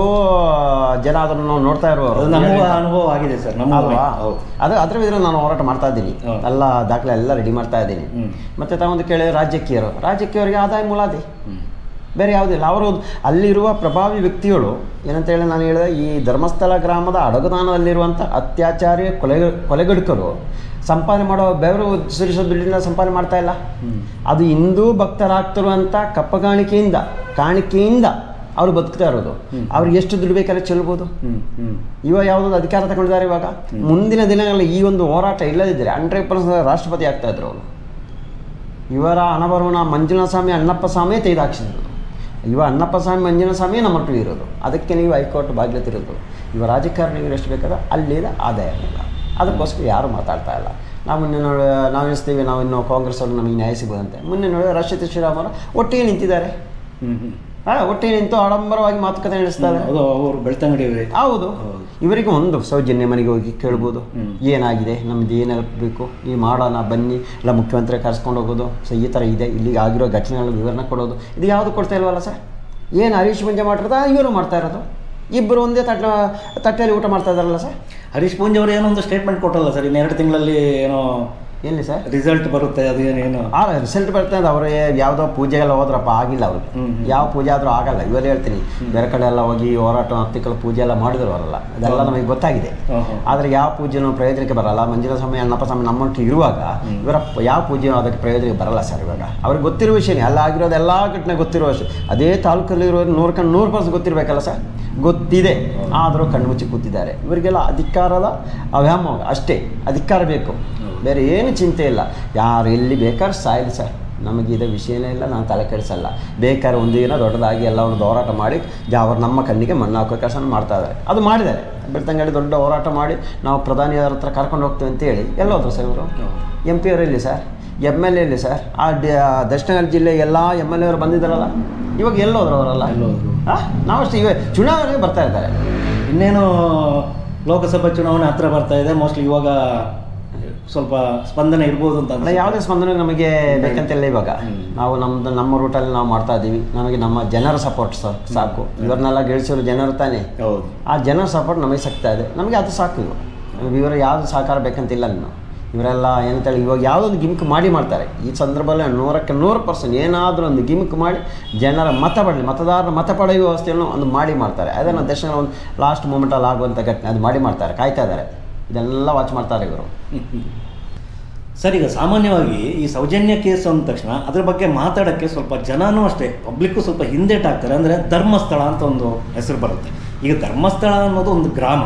ಜನ ಅದನ್ನು ನಾವು ನೋಡ್ತಾ ಇರುವವರು ಅದು ನಮ್ಮ ಅನುಭವ ಆಗಿದೆ ಸರ್ ನಮ್ಮ ಅಲ್ವಾ ಹೌದು ಅದು ಅದ್ರ ವಿರುದ್ಧ ನಾನು ಹೋರಾಟ ಮಾಡ್ತಾ ಇದ್ದೀನಿ ಹೌದು. ಎಲ್ಲ ದಾಖಲೆ ಎಲ್ಲ ರೆಡಿ ಮಾಡ್ತಾ ಇದ್ದೀನಿ ಹ್ಮ್. ಮತ್ತೆ ತಾವೊಂದು ಕೇಳಿ ರಾಜ್ಯಕ್ಕೀಯರು ರಾಜ್ಯಕ್ಕೀಯರಿಗೆ ಆದಾಯ ಮೂಲ ಅದೇ ಹ್ಮ್. ಬೇರೆ ಯಾವುದಿಲ್ಲ ಅವರು ಅಲ್ಲಿರುವ ಪ್ರಭಾವಿ ವ್ಯಕ್ತಿಗಳು ಏನಂತ ಹೇಳಿ ನಾನು ಹೇಳಿದೆ ಈ ಧರ್ಮಸ್ಥಳ ಗ್ರಾಮದ ಅಡಗುದಾನದಲ್ಲಿರುವಂಥ ಅತ್ಯಾಚಾರಿ ಕೊಲೆ ಕೊಲೆಗಡುಕರು ಸಂಪಾದನೆ ಮಾಡೋ ಬೆವರು ಸುರಿಸೋ ದುಡ್ಡಿಂದ ಸಂಪಾದನೆ ಮಾಡ್ತಾ ಇಲ್ಲ ಹ್ಮ್. ಅದು ಹಿಂದೂ ಭಕ್ತರಾಗ್ತಿರುವಂಥ ಕಪ್ಪಗಾಣಿಕೆಯಿಂದ ಕಾಣಿಕೆಯಿಂದ ಅವರು ಬದುಕ್ತಾ ಇರೋದು ಅವ್ರಿಗೆ ಎಷ್ಟು ದುಡ್ಡು ಬೇಕಾದ್ರೆ ಚೆಲ್ಬೋದು ಹ್ಮ್ ಹ್ಮ್ ಇವಾಗ ಯಾವುದೊಂದು ಅಧಿಕಾರ ತಗೊಂಡಿದ್ದಾರೆ ಇವಾಗ ಮುಂದಿನ ದಿನಗಳಲ್ಲಿ ಈ ಒಂದು ಹೋರಾಟ ಇಲ್ಲದಿದ್ದರೆ ಹಂಡ್ರೆಡ್ ಪರ್ಸೆಂಟ್ ರಾಷ್ಟ್ರಪತಿ ಆಗ್ತಾ ಇದ್ರು ಅವರು ಇವರ ಹಣಬರವನ ಮಂಜುನಾಥ ಸ್ವಾಮಿ ಅಣ್ಣಪ್ಪ ಸ್ವಾಮಿ ತೆಗೆದಾಕ್ಸಿದ್ರು ಇವ ಅಣ್ಣಪ್ಪ ಸ್ವಾಮಿ ಮಂಜುನಾಥ ಸ್ವಾಮಿ ನಮ್ಮ ಒಟ್ಟಿಗೆ ಇರೋದು ಅದಕ್ಕೆ ನೀವು ಹೈಕೋರ್ಟ್ ಬಾಗಿಲು ತಿರೋದು ಇವ ರಾಜಕಾರಣಿಗಳು ಎಷ್ಟು ಬೇಕಾದ ಅಲ್ಲಿದ ಆದಾಯ ಇಲ್ಲ ಅದಕ್ಕೋಸ್ಕರ ಯಾರು ಮಾತಾಡ್ತಾ ಇಲ್ಲ ನಾವು ಮೊನ್ನೆ ನೋಡಿ ನಾವು ಎಣಿಸ್ತೀವಿ ನಾವು ಇನ್ನು ಕಾಂಗ್ರೆಸ್ ಅವರು ನಮಗೆ ನ್ಯಾಯ ಸಿಗೋದಂತೆ ಮೊನ್ನೆ ನೋಡಿ ರಾಷ್ಟ್ರೀಯ ಶ್ರೀರಾಮರು ಒಟ್ಟಿಗೆ ನಿಂತಿದ್ದಾರೆ ಹ್ಮ್ ಹ್ಮ್ ಹಾಂ ಒಟ್ಟಿಗೆ ನಿಂತು ಆಡಂಬರವಾಗಿ ಮಾತುಕತೆ ನಡೆಸ್ತಾ ಇದ್ದಾರೆ ಹೌದು ಅವರು ಬೆಳ್ತಂಗಡಿ ಇವರೇ ಹೌದು ಹೌದು. ಇವರಿಗೆ ಒಂದು ಸೌಜನ್ಯ ಮನೆಗೆ ಹೋಗಿ ಕೇಳ್ಬೋದು ಹ್ಮ್. ಏನಾಗಿದೆ ನಮ್ದು ಏನು ಹೆಲ್ಪ್ ಬೇಕು ನೀವು ಮಾಡೋಣ ಬನ್ನಿ ಇಲ್ಲ ಮುಖ್ಯಮಂತ್ರಿ ಕರ್ಸ್ಕೊಂಡು ಹೋಗೋದು ಸೊ ಈ ಥರ ಇದೆ ಇಲ್ಲಿಗೆ ಆಗಿರೋ ಘಟನೆಗಳ ವಿವರಣೆ ಕೊಡೋದು ಇದು ಯಾವುದು ಕೊಡ್ತಾ ಇಲ್ವಲ್ಲ ಸರ್ ಏನು ಹರೀಶ್ ಮುಂಜೆ ಮಾಡಿರೋದ ಇವರು ಮಾಡ್ತಾ ಇರೋದು ಇಬ್ಬರು ಒಂದೇ ತಟ್ಟ ತಟ್ಟೆಯಲ್ಲಿ ಊಟ ಮಾಡ್ತಾ ಇದ್ದಾರಲ್ಲ ಸರ್ ಹರೀಶ್ ಪೂಂಜ್ ಅವರು ಏನೋ ಒಂದು ಸ್ಟೇಟ್ಮೆಂಟ್ ಕೊಟ್ಟಲ್ಲ ಸರ್ ಇನ್ನು ಎರಡು ತಿಂಗಳಲ್ಲಿ ಏನೋ ಎಲ್ಲಿ ಸರ್ ರಿಸಲ್ಟ್ ಬರುತ್ತೆ ಅದು ಏನೇನು ಆ ರಿಸಲ್ಟ್ ಬರ್ತದೆ ಅವರು ಯಾವುದೋ ಪೂಜೆಗೆಲ್ಲ ಹೋದ್ರಪ್ಪ ಆಗಿಲ್ಲ ಅವ್ರಿಗೆ ಹ್ಮ್, ಹ್ಮ್. ಯಾವ ಪೂಜೆ ಆದರೂ ಆಗಲ್ಲ ಇವಾಗ ಹೇಳ್ತೀನಿ ಬೇರೆ ಕಡೆ ಎಲ್ಲ ಹೋಗಿ ಹೋರಾಟ ಹತ್ತಿಕಲ್ ಪೂಜೆ ಎಲ್ಲ ಮಾಡಿದ್ರು ಅವರೆಲ್ಲ ಅದೆಲ್ಲ ನಮಗೆ ಗೊತ್ತಾಗಿದೆ ಹ್ಮ್, ಹ್ಮ್. ಆದರೆ ಯಾವ ಪೂಜೆನೂ ಪ್ರಯೋಜನಕ್ಕೆ ಬರಲ್ಲ ಮಂಜುನಾಥ ಸ್ವಾಮಿ ಅಣ್ಣಪ್ಪ ಸ್ವಾಮಿ ನಮ್ಮೊಟ್ಟಿಗೆ ಇರುವಾಗ ಇವರ ಪ- ಯಾವ ಪೂಜೆನೂ ಅದಕ್ಕೆ ಪ್ರಯೋಜನಕ್ಕೆ ಬರಲ್ಲ ಸರ್ ಇವಾಗ ಅವ್ರಿಗೆ ಗೊತ್ತಿರೋ ವಿಷಯನೇ ಅಲ್ಲ ಆಗಿರೋದು ಎಲ್ಲ ಘಟನೆ ಗೊತ್ತಿರೋ ವಿಷಯ ಅದೇ ತಾಲೂಕಲ್ಲಿರೋ ನೂರಕ್ಕೆ ನೂರು ಪರ್ಸೆಂಟ್ ಗೊತ್ತಿರಬೇಕಲ್ಲ ಸರ್ ಗೊತ್ತಿದೆ ಆದರೂ ಕಣ್ಣು ಮುಚ್ಚಿ ಕೂತಿದ್ದಾರೆ ಇವರಿಗೆಲ್ಲ ಅಧಿಕಾರದ ವ್ಯಾಮೋಹ ಅಷ್ಟೇ ಅಧಿಕಾರ ಬೇಕು ಬೇರೆ ಏನು ಚಿಂತೆ ಇಲ್ಲ ಯಾರು ಎಲ್ಲಿ ಬೇಕಾದ್ರೆ ಸಾಯಲಿ ಸರ್ ನಮಗೆ ಇದು ವಿಷಯನೇ ಇಲ್ಲ ನಾನು ತಲೆ ಕೆಡಿಸಲ್ಲ ಬೇಕಾದ್ರೆ ಒಂದು ದಿನ ದೊಡ್ಡದಾಗಿ ಎಲ್ಲ ಒಂದು ಹೋರಾಟ ಮಾಡಿ ಜ- ಅವ್ರು ನಮ್ಮ ಕಣ್ಣಿಗೆ ಮಣ್ಣು ಹಾಕೋ ಕೆಲಸ ಮಾಡ್ತಾ ಇದ್ದಾರೆ ಅದು ಮಾಡಿದ್ದಾರೆ ಬೆಳ್ತಂಗಡಿ ದೊಡ್ಡ ಹೋರಾಟ ಮಾಡಿ ನಾವು ಪ್ರಧಾನಿಯವರ ಹತ್ರ ಕರ್ಕೊಂಡು ಹೋಗ್ತೀವಿ ಅಂತೇಳಿ ಎಲ್ಲೋದ್ರು ಸರ್ ಇವರು ಎಂ ಪಿ ಅವರಲ್ಲಿ ಸರ್ ಎಮ್ ಎಲ್ ಎಲ್ಲಿ ಸರ್ ಆ ಡಿ- ಆ ದಕ್ಷಿಣ ಕನ್ನಡ ಜಿಲ್ಲೆ ಎಲ್ಲ ಎಮ್ ಎಲ್ ಎ ಅವರು ಬಂದಿದ್ದಾರಲ್ಲ ಇವಾಗ ಎಲ್ಲೋದ್ರು ಅವರಲ್ಲ ಎಲ್ಲೋದ್ರು? ಹಾಂ ನಾವಷ್ಟು ಇವಾಗ ಚುನಾವಣೆಗೆ ಬರ್ತಾ ಇದ್ದಾರೆ ಇನ್ನೇನು ಲೋಕಸಭಾ ಚುನಾವಣೆ ಹತ್ರ ಬರ್ತಾ ಇದೆ ಮೋಸ್ಟ್ಲಿ ಇವಾಗ ಸ್ವಲ್ಪ ಸ್ಪಂದನೆ ಇರ್ಬೋದು ಅಂತ ಅಲ್ಲ ಅನ್ಸುತ್ತೆ. ಯಾವುದೇ ಸ್ಪಂದನೆ ನಮಗೆ ಬೇಕಂತಿಲ್ಲ ಇವಾಗ ಹ್ಮ್. ನಾವು ನಮ್ದು ನಮ್ಮ ರೂಟಲ್ಲಿ ನಾವು ಮಾಡ್ತಾ ಇದ್ದೀವಿ ನಮಗೆ ನಮ್ಮ ಜನರ ಸಪೋರ್ಟ್ ಸಾಕು ಇವ್ರನ್ನೆಲ್ಲ ಗೆಲ್ಸಿರೋ ಜನರು ತಾನೇ ಹೌದು ಆ ಜನರ ಸಪೋರ್ಟ್ ನಮಗೆ ಸಿಗ್ತಾ ಇದೆ ನಮಗೆ ಅದು ಸಾಕು ಇವು ನಮ್ಗೆ ಇವರ ಯಾವುದು ಸಹಕಾರ ಬೇಕಂತಿಲ್ಲ ಇನ್ನು ಇವರೆಲ್ಲ ಏನಂತೇಳಿ ಇವಾಗ ಯಾವುದೊಂದು ಗಿಮಿಕ್ ಮಾಡಿ ಮಾಡ್ತಾರೆ ಈ ಸಂದರ್ಭದಲ್ಲಿ ನೂರಕ್ಕೆ ನೂರು ಪರ್ಸೆಂಟ್ ಏನಾದರೂ ಒಂದು ಗಿಮಿಕ್ ಮಾಡಿ ಜನರ ಮತ ಪಡಲಿ ಮತದಾರರ ಮತ ಪಡೆಯುವ ವ್ಯವಸ್ಥೆಯನ್ನು ಒಂದು ಮಾಡಿ ಮಾಡ್ತಾರೆ ಅದನ್ನು ದೇಶಗಳ ಒಂದು ಲಾಸ್ಟ್ ಮೂಮೆಂಟಲ್ಲಿ ಆಗುವಂಥ ಘಟನೆ ಅದು ಮಾಡಿ ಮಾಡ್ತಾರೆ ಕಾಯ್ತಾ ಇದ್ದಾರೆ ಇದೆಲ್ಲ ವಾಚ್ ಮಾಡ್ತಾರೆ ಇವರು ಸರ್ ಈಗ ಸಾಮಾನ್ಯವಾಗಿ ಈ ಸೌಜನ್ಯ ಕೇಸ್ ಅಂದ ತಕ್ಷಣ ಅದ್ರ ಬಗ್ಗೆ ಮಾತಾಡೋಕ್ಕೆ ಸ್ವಲ್ಪ ಜನನೂ ಅಷ್ಟೇ ಪಬ್ಲಿಕ್ಕು ಸ್ವಲ್ಪ ಹಿಂದೇಟಾಗ್ತಾರೆ ಅಂದರೆ ಧರ್ಮಸ್ಥಳ ಅಂತ ಒಂದು ಹೆಸರು ಬರುತ್ತೆ ಈಗ ಧರ್ಮಸ್ಥಳ ಅನ್ನೋದು ಒಂದು ಗ್ರಾಮ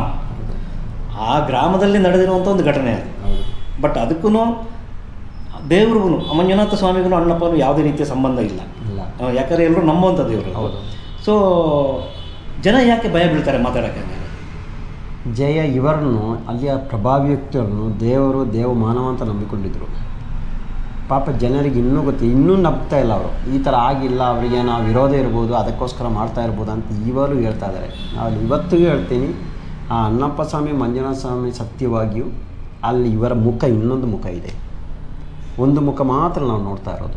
ಆ ಗ್ರಾಮದಲ್ಲಿ ನಡೆದಿರುವಂಥ ಒಂದು ಘಟನೆ ಅದು ಬಟ್ ಅದಕ್ಕೂ ದೇವ್ರಿಗೂ ಮಂಜುನಾಥ ಸ್ವಾಮಿಗೂ ಅಣ್ಣಪ್ಪನೂ ಯಾವುದೇ ರೀತಿಯ ಸಂಬಂಧ ಇಲ್ಲ ಇಲ್ಲ ಆ, ಯಾಕಂದ್ರೆ ಎಲ್ಲರೂ ನಂಬುವಂಥ ದೇವರು ಹೌದು. ಸೊ ಜನ ಯಾಕೆ ಭಯ ಬೀಳ್ತಾರೆ ಮಾತಾಡೋಕ್ಕೆ ಹಂಗಾರೆ? ಜಯ ಇವರನ್ನು ಅಲ್ಲಿಯ ಪ್ರಭಾವಿ ವ್ಯಕ್ತಿಯನ್ನು ದೇವರು ದೇವ ಮಾನವ ಅಂತ ನಂಬಿಕೊಂಡಿದ್ದರು ಪಾಪ ಜನರಿಗೆ ಇನ್ನೂ ಗೊತ್ತಿ ಇನ್ನೂ ನಂಬ್ತಾ ಇಲ್ಲ ಅವರು ಈ ಥರ ಆಗಿಲ್ಲ ಅವರಿಗೆ ನಾವು ವಿರೋಧ ಇರ್ಬೋದು ಅದಕ್ಕೋಸ್ಕರ ಮಾಡ್ತಾ ಇರ್ಬೋದು ಅಂತ ಇವಾಗಲೂ ಹೇಳ್ತಾ ಇದ್ದಾರೆ ನಾವು ಇವತ್ತಿಗೂ ಹೇಳ್ತೀನಿ ಆ ಅಣ್ಣಪ್ಪ ಸ್ವಾಮಿ ಮಂಜುನಾಥ ಸ್ವಾಮಿ ಸತ್ಯವಾಗಿಯೂ ಅಲ್ಲಿ ಇವರ ಮುಖ ಇನ್ನೊಂದು ಮುಖ ಇದೆ ಒಂದು ಮುಖ ಮಾತ್ರ ನಾವು ನೋಡ್ತಾ ಇರೋದು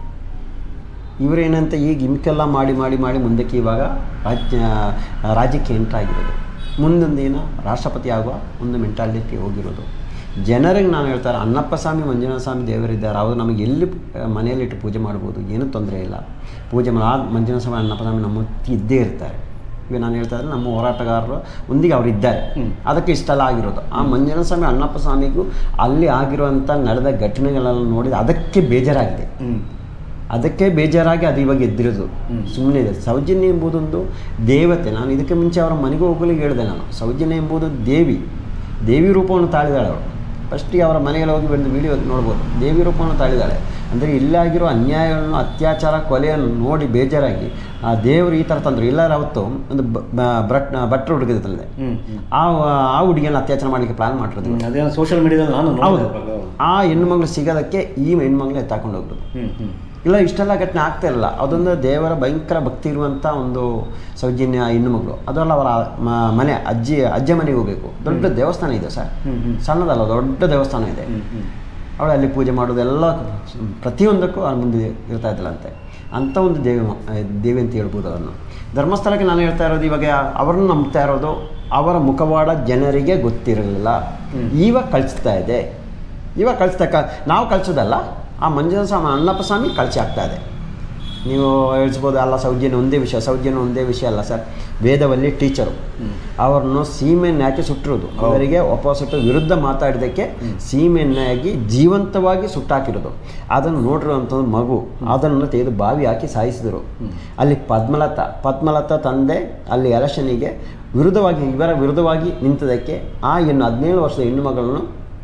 ಇವರೇನಂತ ಈಗ ಇಮ್ಕೆಲ್ಲ ಮಾಡಿ ಮಾಡಿ ಮಾಡಿ ಮುಂದಕ್ಕೆ ಇವಾಗ ರಾಜ್ಯ ರಾಜ್ಯಕ್ಕೆ ಎಂಟ್ರಾಗಿರೋದು ಮುಂದೊಂದು ದಿನ ರಾಷ್ಟ್ರಪತಿ ಆಗುವ ಒಂದು ಮೆಂಟಾಲಿಟಿ ಹೋಗಿರೋದು ಜನರಿಗೆ ನಾನು ಹೇಳ್ತಾರೆ ಅನ್ನಪ್ಪ ಸ್ವಾಮಿ ಮಂಜುನಾಥ ಸ್ವಾಮಿ ದೇವರಿದ್ದಾರೆ ಅವರು ನಮಗೆ ಎಲ್ಲಿ ಆ, ಮನೆಯಲ್ಲಿಟ್ಟು ಪೂಜೆ ಮಾಡ್ಬೋದು ಏನೂ ತೊಂದರೆ ಇಲ್ಲ ಪೂಜೆ ಮಾಡಿ ಆ ಮಂಜುನಾಥ ಸ್ವಾಮಿ ಅನ್ನಪ್ಪ ಸ್ವಾಮಿ ನಮ್ಮ ಹೊತ್ತಿ ಇದ್ದೇ ಇರ್ತಾರೆ ಈಗ ನಾನು ಹೇಳ್ತಾ ಇದ್ರೆ ನಮ್ಮ ಹೋರಾಟಗಾರರು ಒಂದಿಗೆ ಅವರು ಇದ್ದಾರೆ ಹ್ಮ್. ಅದಕ್ಕೆ ಇಷ್ಟೆಲ್ಲ ಆಗಿರೋದು ಆ ಮಂಜುನಾಥ ಸ್ವಾಮಿ ಅಣ್ಣಪ್ಪ ಸ್ವಾಮಿಗೂ ಅಲ್ಲಿ ಆಗಿರುವಂಥ ನಡೆದ ಘಟನೆಗಳೆಲ್ಲ ನೋಡಿದ ಅದಕ್ಕೆ ಬೇಜಾರಾಗಿದೆ ಹ್ಮ್ ಅದಕ್ಕೆ ಬೇಜಾರಾಗಿ ಅದು ಇವಾಗ ಎದ್ದಿರೋದು ಹ್ಮ್. ಸುಮ್ಮನೆ ಇದೆ ಸೌಜನ್ಯ ಎಂಬುದೊಂದು ದೇವತೆ ನಾನು ಇದಕ್ಕೆ ಮುಂಚೆ ಅವರ ಮನೆಗೆ ಹೋಗಲಿಕ್ಕೆ ಹೇಳಿದೆ ನಾನು ಸೌಜನ್ಯ ಎಂಬುದು ದೇವಿ ದೇವಿ ರೂಪವನ್ನು ತಾಳಿದಾಳೆ ಅವಳು ಫಸ್ಟಿಗೆ ಅವರ ಮನೆಗೆ ಹೋಗಿ ಬಂದು ವಿಡಿಯೋ ನೋಡ್ಬೋದು ದೇವಿ ರೂಪವನ್ನು ತಾಳಿದಾಳೆ ಅಂದರೆ ಇಲ್ಲಾಗಿರೋ ಅನ್ಯಾಯಗಳನ್ನು ಅತ್ಯಾಚಾರ ಕೊಲೆಯನ್ನು ನೋಡಿ ಬೇಜಾರಾಗಿ ಆ ದೇವರು ಈ ಥರ ತಂದರು ಇಲ್ಲಾರ ಅವತ್ತು ಒಂದು ಬ- ಬ- ಬ್ರಟ್ ಭಟ್ರು ಹುಡುಗಿದ ತಂದೆ ಹ್ಮ್ ಹ್ಮ್ ಆ ಆ ಹುಡುಗಿಯನ್ನು ಅತ್ಯಾಚಾರ ಮಾಡಲಿಕ್ಕೆ ಪ್ಲಾನ್ ಮಾಡಿರೋದು ಹ್ಮ್, ಅದೇನೋ ಸೋಷಿಯಲ್ ಮೀಡಿಯಾದಲ್ಲಿ ನಾನು ಹೌದು ನೋಡಿದೆ ಇವಾಗ. ಆ ಹೆಣ್ಣುಮಗಳು ಸಿಗೋದಕ್ಕೆ ಈ ಹೆಣ್ಮಗಳು ಎತ್ತಾಕೊಂಡು ಹೋಗೋದು ಹ್ಮ್ ಹ್ಮ್ ಇಲ್ಲ ಇಷ್ಟೆಲ್ಲ ಘಟನೆ ಆಗ್ತಾ ಇರಲ್ಲ ಅದೊಂದು ದೇವರ ಭಯಂಕರ ಭಕ್ತಿ ಇರುವಂಥ ಒಂದು ಸೌಜನ್ಯ ಹೆಣ್ಣು ಮಗಳು ಅದಲ್ಲ ಅವರ ಮ- ಮನೆ ಅಜ್ಜಿ ಅಜ್ಜ ಮನೆಗೆ ಹೋಗಬೇಕು ದೊಡ್ಡ ದೇವಸ್ಥಾನ ಇದೆ ಸರ್ ಹ್ಮ್ ಹ್ಮ್ ಸಣ್ಣದಲ್ಲ ದೊಡ್ಡ ದೇವಸ್ಥಾನ ಇದೆ ಹ್ಮ್ ಹ್ಮ್ ಅವಳು ಅಲ್ಲಿ ಪೂಜೆ ಮಾಡೋದೆಲ್ಲ ಪ್ರತಿಯೊಂದಕ್ಕೂ ಅವ್ರ ಮುಂದೆ ಇರ್ತಾ ಇದ್ದಳಂತೆ ಅಂಥ ಒಂದು ದೇವಿ ಮ- ದೇವಿ ಅಂತ ಹೇಳ್ಬೋದು ಅದನ್ನು ಧರ್ಮಸ್ಥಳಕ್ಕೆ ನಾನು ಹೇಳ್ತಾ ಇರೋದು ಇವಾಗ ಅವರನ್ನು ನಂಬ್ತಾ ಇರೋದು ಅವರ ಮುಖವಾಡ ಜನರಿಗೆ ಗೊತ್ತಿರಲಿಲ್ಲ ಹ್ಮ್. ಇವಾಗ ಕಳಿಸ್ತಾ ಇದೆ ಇವಾಗ ಕಳಿಸ್ತಕ್ಕ ನಾವು ಕಳಿಸೋದಲ್ಲ ಆ ಮಂಜುನಾಥ ಸ್ವಾಮಿ ಅಣ್ಣಪ್ಪ ಸ್ವಾಮಿ ಕಳಿಸಿ ಆಗ್ತಾ ಇದೆ ನೀವು ಹೇಳ್ಸ್ಬೋದು ಅಲ್ಲ ಸೌಜನ್ಯ ಒಂದೇ ವಿಷಯ ಸೌಜನ್ಯ ಒಂದೇ ವಿಷಯ ಅಲ್ಲ ಸರ್ ವೇದವಲ್ಲಿ ಟೀಚರು ಹ್ಮ್. ಅವರನ್ನು ಸೀಮೆಯನ್ನು ಹಾಕಿ ಸುಟ್ಟಿರೋದು ಹೌದು. ಅವರಿಗೆ ಅಪೋಸಿಟ್ ವಿರುದ್ಧ ಮಾತಾಡಿದ್ದಕ್ಕೆ ಸೀಮೆಯನ್ನಾಗಿ ಜೀವಂತವಾಗಿ ಸುಟ್ಟಾಕಿರೋದು ಅದನ್ನು ನೋಡಿರುವಂಥ ಒಂದು ಮಗು ಅದನ್ನು ತೆಗೆದು ಬಾವಿ ಹಾಕಿ ಸಾಯಿಸಿದರು ಅಲ್ಲಿ ಪದ್ಮಲತಾ ಪದ್ಮಲತಾ ತಂದೆ ಅಲ್ಲಿ ಎಲೆಕ್ಷನಿಗೆ ವಿರುದ್ಧವಾಗಿ ಇವರ ವಿರುದ್ಧವಾಗಿ ನಿಂತದಕ್ಕೆ ಆ ಹೆಣ್ಣು ಹದಿನೇಳು ವರ್ಷದ ಹೆಣ್ಣು ಮಗಳನ್ನು